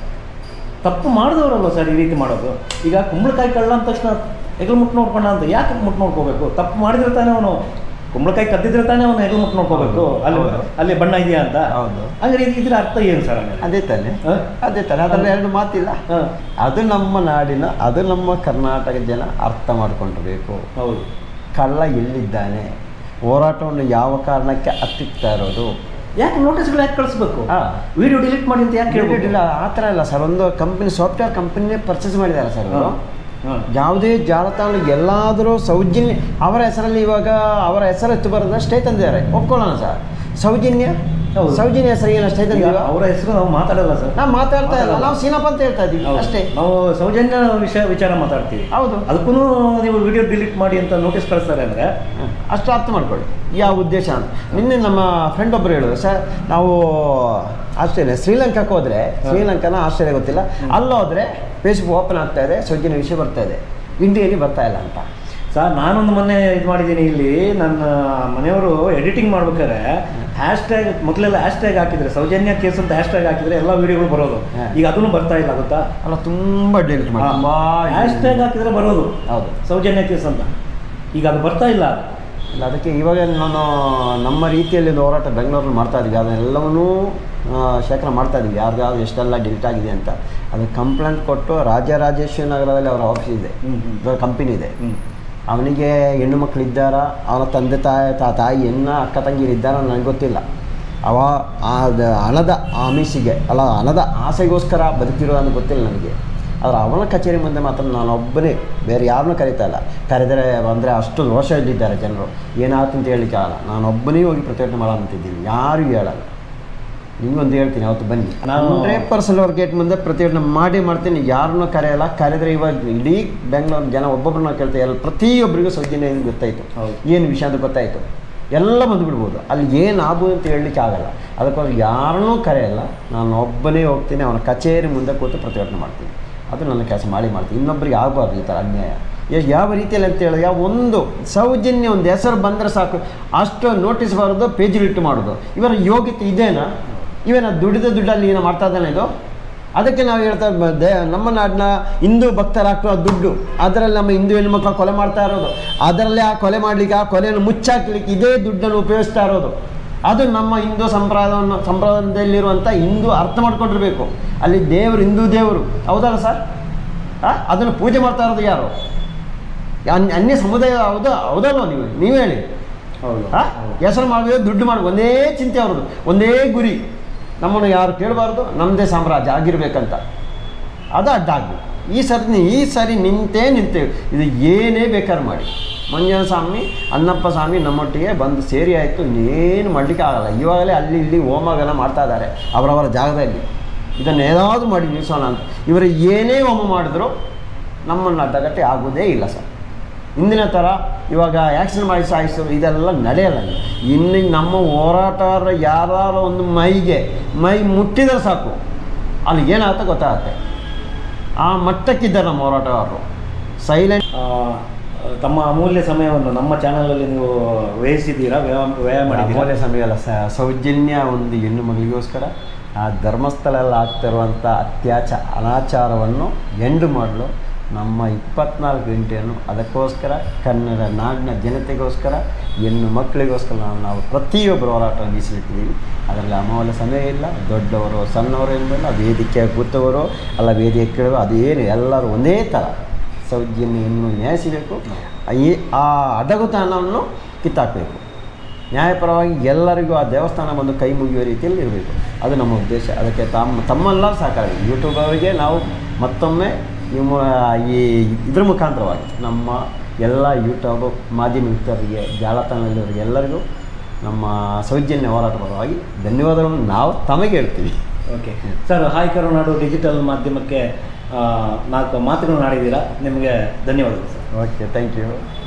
ತಪ್ಪು ಮಾಡಿದವರಲ್ವ ಸರ್ ಈ ರೀತಿ ಮಾಡೋದು ಈಗ ಕುಂಬಳಕಾಯಿ ಕಳ್ಳ ಅಂದ ತಕ್ಷಣ ಹೆಗಲು ಮುಟ್ಟು ನೋಡ್ಕೊಂಡ ಅಂತ ಯಾಕೆ ಮುಟ್ಟು ನೋಡ್ಕೋಬೇಕು ತಪ್ಪು ಮಾಡಿದ್ರೆ ತಾನೇ ಅವನು ಕುಂಬಳಕಾಯಿ ಕದ್ದಿದ್ರೆ ತಾನೇ ಅವನು ಹೆಗಲು ಮುಟ್ಟು ನೋಡ್ಕೋಬೇಕು ಅಲ್ಲಿ ಹೌದು. ಅಲ್ಲಿ ಬಣ್ಣ ಇದೆಯಾ ಅಂತ ಹೌದು. ಹಂಗಾರೆ ಇದು- ಇದ್ರ ಅರ್ಥ ಏನು ಸರ್ ಹಂಗಾರೆ ಅದೇ ತಾನೆ ಹ? ಅದೇ ತಾನೆ ಅದರಲ್ಲಿ ಎರಡು ಮಾತಿಲ್ಲ ಹ, ಅದು ನಮ್ಮ ನಾಡಿನ ಅದು ನಮ್ಮ ಕರ್ನಾಟಕ ಜನ ಅರ್ಥ ಮಾಡ್ಕೊಂಡಿರ್ಬೇಕು ಹೌದು ಕಳ್ಳ ಎಲ್ಲಿದ್ದಾನೆ ಹೋರಾಟವನ್ನು ಯಾವ ಕಾರಣಕ್ಕೆ ಹತ್ತಿಕ್ತಾ ಇರೋದು ಯಾಕೆ ನೋಟಿಸ್ಗಳು ಯಾಕೆ ಕಳಿಸ್ಬೇಕು ಹಾ. ವಿಡಿಯೋ ಡಿಲೀಟ್ ಮಾಡಿ ಅಂತ ಯಾಕೆ ಇಲ್ಲ ಹೇಳ್ಬಿಟ್ಟಿಲ್ಲ ಆ ಥರ ಇಲ್ಲ ಸರ್ ಒಂದು ಕಂಪನಿ ಸಾಫ್ಟ್ವೇರ್ ಕಂಪನಿನೇ ಪರ್ಚೇಸ್ ಮಾಡಿದ್ದಾರೆ ಸರ್ ಇವರು ಹಾಂ ಯಾವುದೇ ಜಾಲತಾಣ ಎಲ್ಲಾದರೂ ಸೌಜನ್ಯ ಅವರ ಹೆಸರಲ್ಲಿ ಇವಾಗ ಅವರ ಹೆಸರು ಎತ್ತು ಬರೋದನ್ನ ಸ್ಟೇ ತಂದಿದ್ದಾರೆ ಒಪ್ಕೊಳ್ಳೋಣ ಸರ್ ಸೌಜನ್ಯ ಹೌದು. ಸೌಜನ್ಯ ಹೆಸರು ಏನು ಸ್ಟೇ ತಂದಿಲ್ಲ ಅವರ ಹೆಸರು ನಾವು ಮಾತಾಡಲ್ಲ ಸರ್ ನಾವು ಮಾತಾಡ್ತಾ ಇಲ್ಲ ಮಾತಾಡಲ್ಲ. ನಾವು ಸೀನಪ್ಪ ಅಂತ ಹೇಳ್ತಾ ಇದ್ದೀವಿ ಹೌದು. ಅಷ್ಟೇ ನಾವು ಸೌಜನ್ಯ ವಿಷಯ ವಿಚಾರ ಮಾತಾಡ್ತೀವಿ ಹೌದು ಅದಕ್ಕೂ ನೀವು ವಿಡಿಯೋ ಡಿಲೀಟ್ ಮಾಡಿ ಅಂತ ನೋಟಿಸ್ ಕಳಿಸ್ತಾರೆ ಅಂದರೆ ಹ, ಅಷ್ಟು ಅರ್ಥ ಮಾಡ್ಕೊಳ್ಳಿ ಯಾವ ಉದ್ದೇಶ ಅಂತ ನಿನ್ನೆ ನಮ್ಮ ಫ್ರೆಂಡ್ ಒಬ್ಬರು ಹೇಳಿದ್ರು ಸರ್ ನಾವು ಆಸ್ಟ್ರೇಲಿಯಾ ಶ್ರೀಲಂಕಾಕ್ಕೆ ಹೋದರೆ ಶ್ರೀಲಂಕಾನ ಆಸ್ಟ್ರೇಲಿಯಾ ಗೊತ್ತಿಲ್ಲ ಅಲ್ಲೋದ್ರೆ ಫೇಸ್ಬುಕ್ ಓಪನ್ ಆಗ್ತಾ ಇದೆ ಸೌಜನ್ಯ ವಿಷಯ ಬರ್ತಾ ಇದೆ ಇಂಡಿಯಲ್ಲಿ ಬರ್ತಾ ಇಲ್ಲ ಅಂತ ಸರ್ ನಾನೊಂದು ಮೊನ್ನೆ ಇದು ಮಾಡಿದ್ದೀನಿ ಇಲ್ಲಿ ನನ್ನ ಮನೆಯವರು ಎಡಿಟಿಂಗ್ ಮಾಡ್ಬೇಕಾದ್ರೆ ಹ್ಯಾಶ್ ಟ್ಯಾಗ್ ಮೊದಲೆಲ್ಲ ಹ್ಯಾಶ್ ಟ್ಯಾಗ್ ಹಾಕಿದ್ರೆ ಸೌಜನ್ಯ ಕೇಸ್ ಅಂತ ಹ್ಯಾಶ್ ಟ್ಯಾಗ್ ಹಾಕಿದ್ರೆ ಎಲ್ಲ ವಿಡಿಯೋಗಳು ಬರೋದು ಹಾ. ಈಗ ಅದನ್ನು ಬರ್ತಾ ಇಲ್ಲ ಗೊತ್ತಾ ಅಲ್ಲ ತುಂಬ ಡಿಲೀಟ್ ಮಾಡಿ ತುಂಬ ಹ್ಯಾಶ್ ಟ್ಯಾಗ್ ಹಾಕಿದ್ರೆ ಬರೋದು ಹೌದು ಸೌಜನ್ಯ ಕೇಸ್ ಅಂತ ಈಗ ಅದು ಬರ್ತಾ ಇಲ್ಲ ಇಲ್ಲ ಅದಕ್ಕೆ ಇವಾಗ ನಾನು ನಮ್ಮ ರೀತಿಯಲ್ಲಿ ಒಂದು ಹೋರಾಟ ಬೆಂಗಳೂರಲ್ಲಿ ಮಾಡ್ತಾ ಇದ್ದೀವಿ ಅದನ್ನೆಲ್ಲವನ್ನೂ ಆ, ಶೇಖರಣೆ ಮಾಡ್ತಾ ಇದ್ದೀವಿ ಯಾರ್ದಾದ್ರು ಎಷ್ಟೆಲ್ಲ ಡಿಲೀಟ್ ಆಗಿದೆ ಅಂತ ಅದಕ್ಕೆ ಕಂಪ್ಲೇಂಟ್ ಕೊಟ್ಟು ರಾಜರಾಜೇಶ್ವರಿ ನಗರದಲ್ಲಿ ಅವರ ಆಫೀಸ್ ಇದೆ ಹ್ಮ್, ಹ್ಮ್. ದೊಡ್ಡ ಕಂಪನಿ ಇದೆ ಹ್ಞೂ ಅವನಿಗೆ ಹೆಣ್ಣು ಮಕ್ಕಳಿದ್ದಾರ ಅವನ ತಂದೆ ತಾಯಿ ತಾ ತಾಯಿ ಹೆಣ್ಣ ಅಕ್ಕ ತಂಗಿರಿದ್ದಾರ ನನಗೆ ಗೊತ್ತಿಲ್ಲ ಅವ ಆ ದ- ಹಣದ ಆಮಿಷಿಗೆ ಅಲ್ಲ ಹಣದ ಆಸೆಗೋಸ್ಕರ ಬದುಕಿರೋ ಅಂತ ಗೊತ್ತಿಲ್ಲ ನನಗೆ ಆದರೆ ಅವನ ಕಚೇರಿ ಮುಂದೆ ಮಾತ್ರ ನಾನೊಬ್ಬನೇ ಬೇರೆ ಯಾರನ್ನೂ ಕರೀತಾ ಇಲ್ಲ ಕರೆದರೆ ಅಂದರೆ ಅಷ್ಟು ರೋಷದಲ್ಲಿದ್ದಾರೆ ಜನರು ಏನಾಯ್ತು ಅಂತ ಹೇಳಲಿಕ್ಕೆ ಆಗಲ್ಲ ನಾನೊಬ್ಬನೇ ಹೋಗಿ ಪ್ರತಿಭಟನೆ ಮಾಡೋಂತಿದ್ದೀನಿ ಯಾರಿಗೂ ಹೇಳಲ್ಲ ನಿಮ್ಗೊಂದು ಹೇಳ್ತೀನಿ ಅವತ್ತು ಬನ್ನಿ ನಾವು- ಹಂಡ್ರೆಡ್ ಪರ್ಸೆಂಟ್ ಅವ್ರ ಗೇಟ್ ಮುಂದೆ ಪ್ರತಿಭಟನೆ ಮಾಡಿ ಮಾಡ್ತೀನಿ ಯಾರನ್ನೂ ಕರೆಯಲ್ಲ ಕರೆದ್ರೆ ಇವಾಗ ಇಡೀ ಬೆಂಗಳೂರು ಜನ ಒಬ್ಬೊಬ್ಬರನ್ನ ಕೇಳ್ತಾ ಎಲ್ಲ ಪ್ರತಿಯೊಬ್ಬರಿಗೂ ಸೌಜನ್ಯ ಏನು ಗೊತ್ತಾಯಿತು ಹೌದು. ಏನು ವಿಷಯ ಅಂತ ಗೊತ್ತಾಯಿತು ಎಲ್ಲ ಬಂದುಬಿಡ್ಬೋದು ಅಲ್ಲಿ ಏನು ಆಗ್ಬೋದು ಅಂತ ಹೇಳಲಿಕ್ಕೆ ಆಗಲ್ಲ ಅದಕ್ಕೋಸ್ಕರ ಯಾರನ್ನೂ ಕರೆಯಲ್ಲ ನಾನು ಒಬ್ಬನೇ ಹೋಗ್ತೀನಿ ಅವನ ಕಚೇರಿ ಮುಂದೆ ಕೂತು ಪ್ರತಿಭಟನೆ ಮಾಡ್ತೀನಿ ಅದು ನನ್ನ ಕೆಲಸ ಮಾಡಿ ಮಾಡ್ತೀನಿ ಇನ್ನೊಬ್ಬರಿಗೆ ಆಗಬಾರ್ದು ಈ ಥರ ಅನ್ಯಾಯ ಎ- ಯಾವ ರೀತಿಯಲ್ಲಿ ಅಂತ ಹೇಳಿದ್ರೆ ಯಾವ ಒಂದು ಸೌಜನ್ಯ ಒಂದು ಹೆಸರು ಬಂದರೆ ಸಾಕು ಅಷ್ಟು ನೋಟಿಸ್ ಬರೋದು ಪೇಜಿಲಿಟ್ಟು ಮಾಡೋದು ಇವರ ಯೋಗ್ಯತೆ ಇದೇನಾ ಇವೇನ ದುಡಿದ ದುಡ್ಡಲ್ಲಿ ಏನೋ ಮಾಡ್ತಾ ಇದ್ದಾನೆ ಇದು ಅದಕ್ಕೆ ನಾವು ಹೇಳ್ತಾ ಇರೋದು, ದೇ ನಮ್ಮ ನಾಡಿನ ಹಿಂದೂ ಭಕ್ತರಾಗ್ತೋ ದುಡ್ಡು ಅದರಲ್ಲಿ ನಮ್ಮ ಹಿಂದೂ ಹೆಣ್ಮಕ್ಳು ಕೊಲೆ ಮಾಡ್ತಾ ಇರೋದು ಅದರಲ್ಲೇ ಆ ಕೊಲೆ ಮಾಡಲಿಕ್ಕೆ ಆ ಕೊಲೆಯನ್ನು ಮುಚ್ಚಾಕ್ಲಿಕ್ಕೆ ಇದೇ ದುಡ್ಡನ್ನು ಉಪಯೋಗಿಸ್ತಾ ಇರೋದು ಅದು ನಮ್ಮ ಹಿಂದೂ ಸಂಪ್ರದಾಯವನ್ನು ಸಂಪ್ರದಾಯದಲ್ಲಿರುವಂಥ ಹಿಂದೂ ಅರ್ಥ ಮಾಡ್ಕೊಂಡಿರ್ಬೇಕು ಅಲ್ಲಿ ದೇವರು ಹಿಂದೂ ದೇವರು ಹೌದಲ್ಲ ಸರ್ ಆ? ಅದನ್ನು ಪೂಜೆ ಮಾಡ್ತಾ ಇರೋದು ಯಾರು ಅನ್ಯ ಅನ್ಯ ಸಮುದಾಯ ಹೌದಾ ಹೌದಲ್ವ ನೀವು ನೀವು ಹೇಳಿ ಹೌದು ಆ? ಹೆಸರು ಮಾಡಬೇಕು ದುಡ್ಡು ಮಾಡಬೇಕು ಒಂದೇ ಚಿಂತೆ ಅವ್ರದ್ದು ಒಂದೇ ಗುರಿ ನಮ್ಮನ್ನು ಯಾರು ಕೇಳಬಾರ್ದು ನಮ್ಮದೇ ಸಾಮ್ರಾಜ್ಯ ಆಗಿರ್ಬೇಕಂತ ಅದು ಅಡ್ಡ ಆಗಬೇಕು ಈ ಸರಿ ಈ ಸರಿ ನಿಂತೇ ನಿಂತೇವೆ ಇದು ಏನೇ ಬೇಕಾದ್ರೆ ಮಾಡಿ ಮಂಜುನಾಥ ಸ್ವಾಮಿ ಅನ್ನಪ್ಪ ಸ್ವಾಮಿ ನಮ್ಮೊಟ್ಟಿಗೆ ಬಂದು ಸೇರಿ ಆಯಿತು ಇನ್ನೇನು ಮಾಡಲಿಕ್ಕೆ ಆಗಲ್ಲ ಇವಾಗಲೇ ಅಲ್ಲಿ ಇಲ್ಲಿ ಹೋಮಗನ ಮಾಡ್ತಾ ಇದ್ದಾರೆ ಅವರವರ ಜಾಗದಲ್ಲಿ ಇದನ್ನು ಏನಾದರೂ ಮಾಡಿ ನಿಲ್ಲಿಸೋಣ ಅಂತ ಇವರು ಏನೇ ಹೋಮ ಮಾಡಿದ್ರು ನಮ್ಮನ್ನು ಅಡ್ಡಗಟ್ಟೆ ಆಗೋದೇ ಇಲ್ಲ ಸರ್ ಇಂದಿನ ಥರ ಇವಾಗ ಆ್ಯಕ್ಸಿಡೆಂಟ್ ಮಾಡಿ ಸಾಯಿಸೋದು ಇದೆಲ್ಲ ನಡೆಯಲ್ಲ ಇನ್ನು ನಮ್ಮ ಹೋರಾಟಗಾರರ ಯಾರು ಒಂದು ಮೈಗೆ ಮೈ ಮುಟ್ಟಿದ್ರೆ ಸಾಕು ಅಲ್ಲಿ ಏನಾಗುತ್ತೆ ಗೊತ್ತಾಗತ್ತೆ ಆ ಮಟ್ಟಕ್ಕಿದ್ದಾರೆ ನಮ್ಮ ಹೋರಾಟಗಾರರು ಸೈಲೆಂಟ್ ಆ, ತಮ್ಮ ಅಮೂಲ್ಯ ಸಮಯವನ್ನು ನಮ್ಮ ಚಾನಲಲ್ಲಿ ನೀವು ವ್ಯಯಿಸಿದ್ದೀರಾ ವ್ಯಯ ವ್ಯಯ ಮಾಡಿದ್ದೀರಾ ಅಮೂಲ್ಯ ಸಮಯವಲ್ಲ ಸ- ಸೌಜನ್ಯ ಒಂದು ಹೆಣ್ಣು ಮಗಳಿಗೋಸ್ಕರ ಆ ಧರ್ಮಸ್ಥಳದಲ್ಲಿ ಆಗ್ತಿರುವಂಥ ಅತ್ಯಾಚ ಅನಾಚಾರವನ್ನು ಎಂಡು ಮಾಡಲು ನಮ್ಮ ಇಪ್ಪತ್ನಾಲ್ಕು ಗಂಟೆಯನ್ನು ಅದಕ್ಕೋಸ್ಕರ ಕನ್ನಡ ನಾಡಿನ ಜನತೆಗೋಸ್ಕರ ಹೆಣ್ಣು ಮಕ್ಕಳಿಗೋಸ್ಕರ ನಾವು ನಾವು ಪ್ರತಿಯೊಬ್ಬರು ಹೋರಾಟ ಮೀಸಲಿಟ್ಟಿದ್ದೀವಿ ಅದರಲ್ಲಿ ಅಮೂಲ್ಯ ಸಮಯ ಇಲ್ಲ ದೊಡ್ಡವರು ಸಣ್ಣವರು ಎಂಬಲ್ಲ ವೇದಿಕೆ ಕೂತವರು ಅಲ್ಲ ವೇದಿಕೆ ಕೇಳುವ ಅದೇನು ಎಲ್ಲರೂ ಒಂದೇ ಥರ ಸೌಜನ್ಯವನ್ನು ನ್ಯಾಯ ಸಿಗಬೇಕು ಈ ಆ ಅಡಗುತನವನ್ನು ಕಿತ್ತಾಕಬೇಕು ನ್ಯಾಯಪರವಾಗಿ ಎಲ್ಲರಿಗೂ ಆ ದೇವಸ್ಥಾನ ಬಂದು ಕೈ ಮುಗಿಯುವ ರೀತಿಯಲ್ಲಿ ಇರಬೇಕು ಅದು ನಮ್ಮ ಉದ್ದೇಶ ಅದಕ್ಕೆ ತಮ್ಮ ತಮ್ಮೆಲ್ಲ ಸಹಕಾರ ಯೂಟ್ಯೂಬ್ ಅವರಿಗೆ ನಾವು ಮತ್ತೊಮ್ಮೆ ನಿಮ್ಮ ಈ ಇದ್ರ ಮುಖಾಂತರವಾಗಿ ನಮ್ಮ ಎಲ್ಲ ಯೂಟ್ಯೂಬ್ ಮಾಧ್ಯಮ ಮಿತ್ರರಿಗೆ ಜಾಲತಾಣದವರಿಗೆ ಎಲ್ಲರಿಗೂ ನಮ್ಮ ಸೌಜನ್ಯ ಹೋರಾಟ ಪರವಾಗಿ ಧನ್ಯವಾದಗಳನ್ನು ನಾವು ತಮಗೆ ಹೇಳ್ತೀವಿ okay sir hi Karunadu digital ಮಾಧ್ಯಮಕ್ಕೆ ಆ, ನಾಲ್ಕು ಮಾತುಗಳನ್ನು ಆಡಿದ್ದೀರಾ ನಿಮಗೆ ಧನ್ಯವಾದಗಳು ಸರ್ ಓಕೆ ಥ್ಯಾಂಕ್ ಯು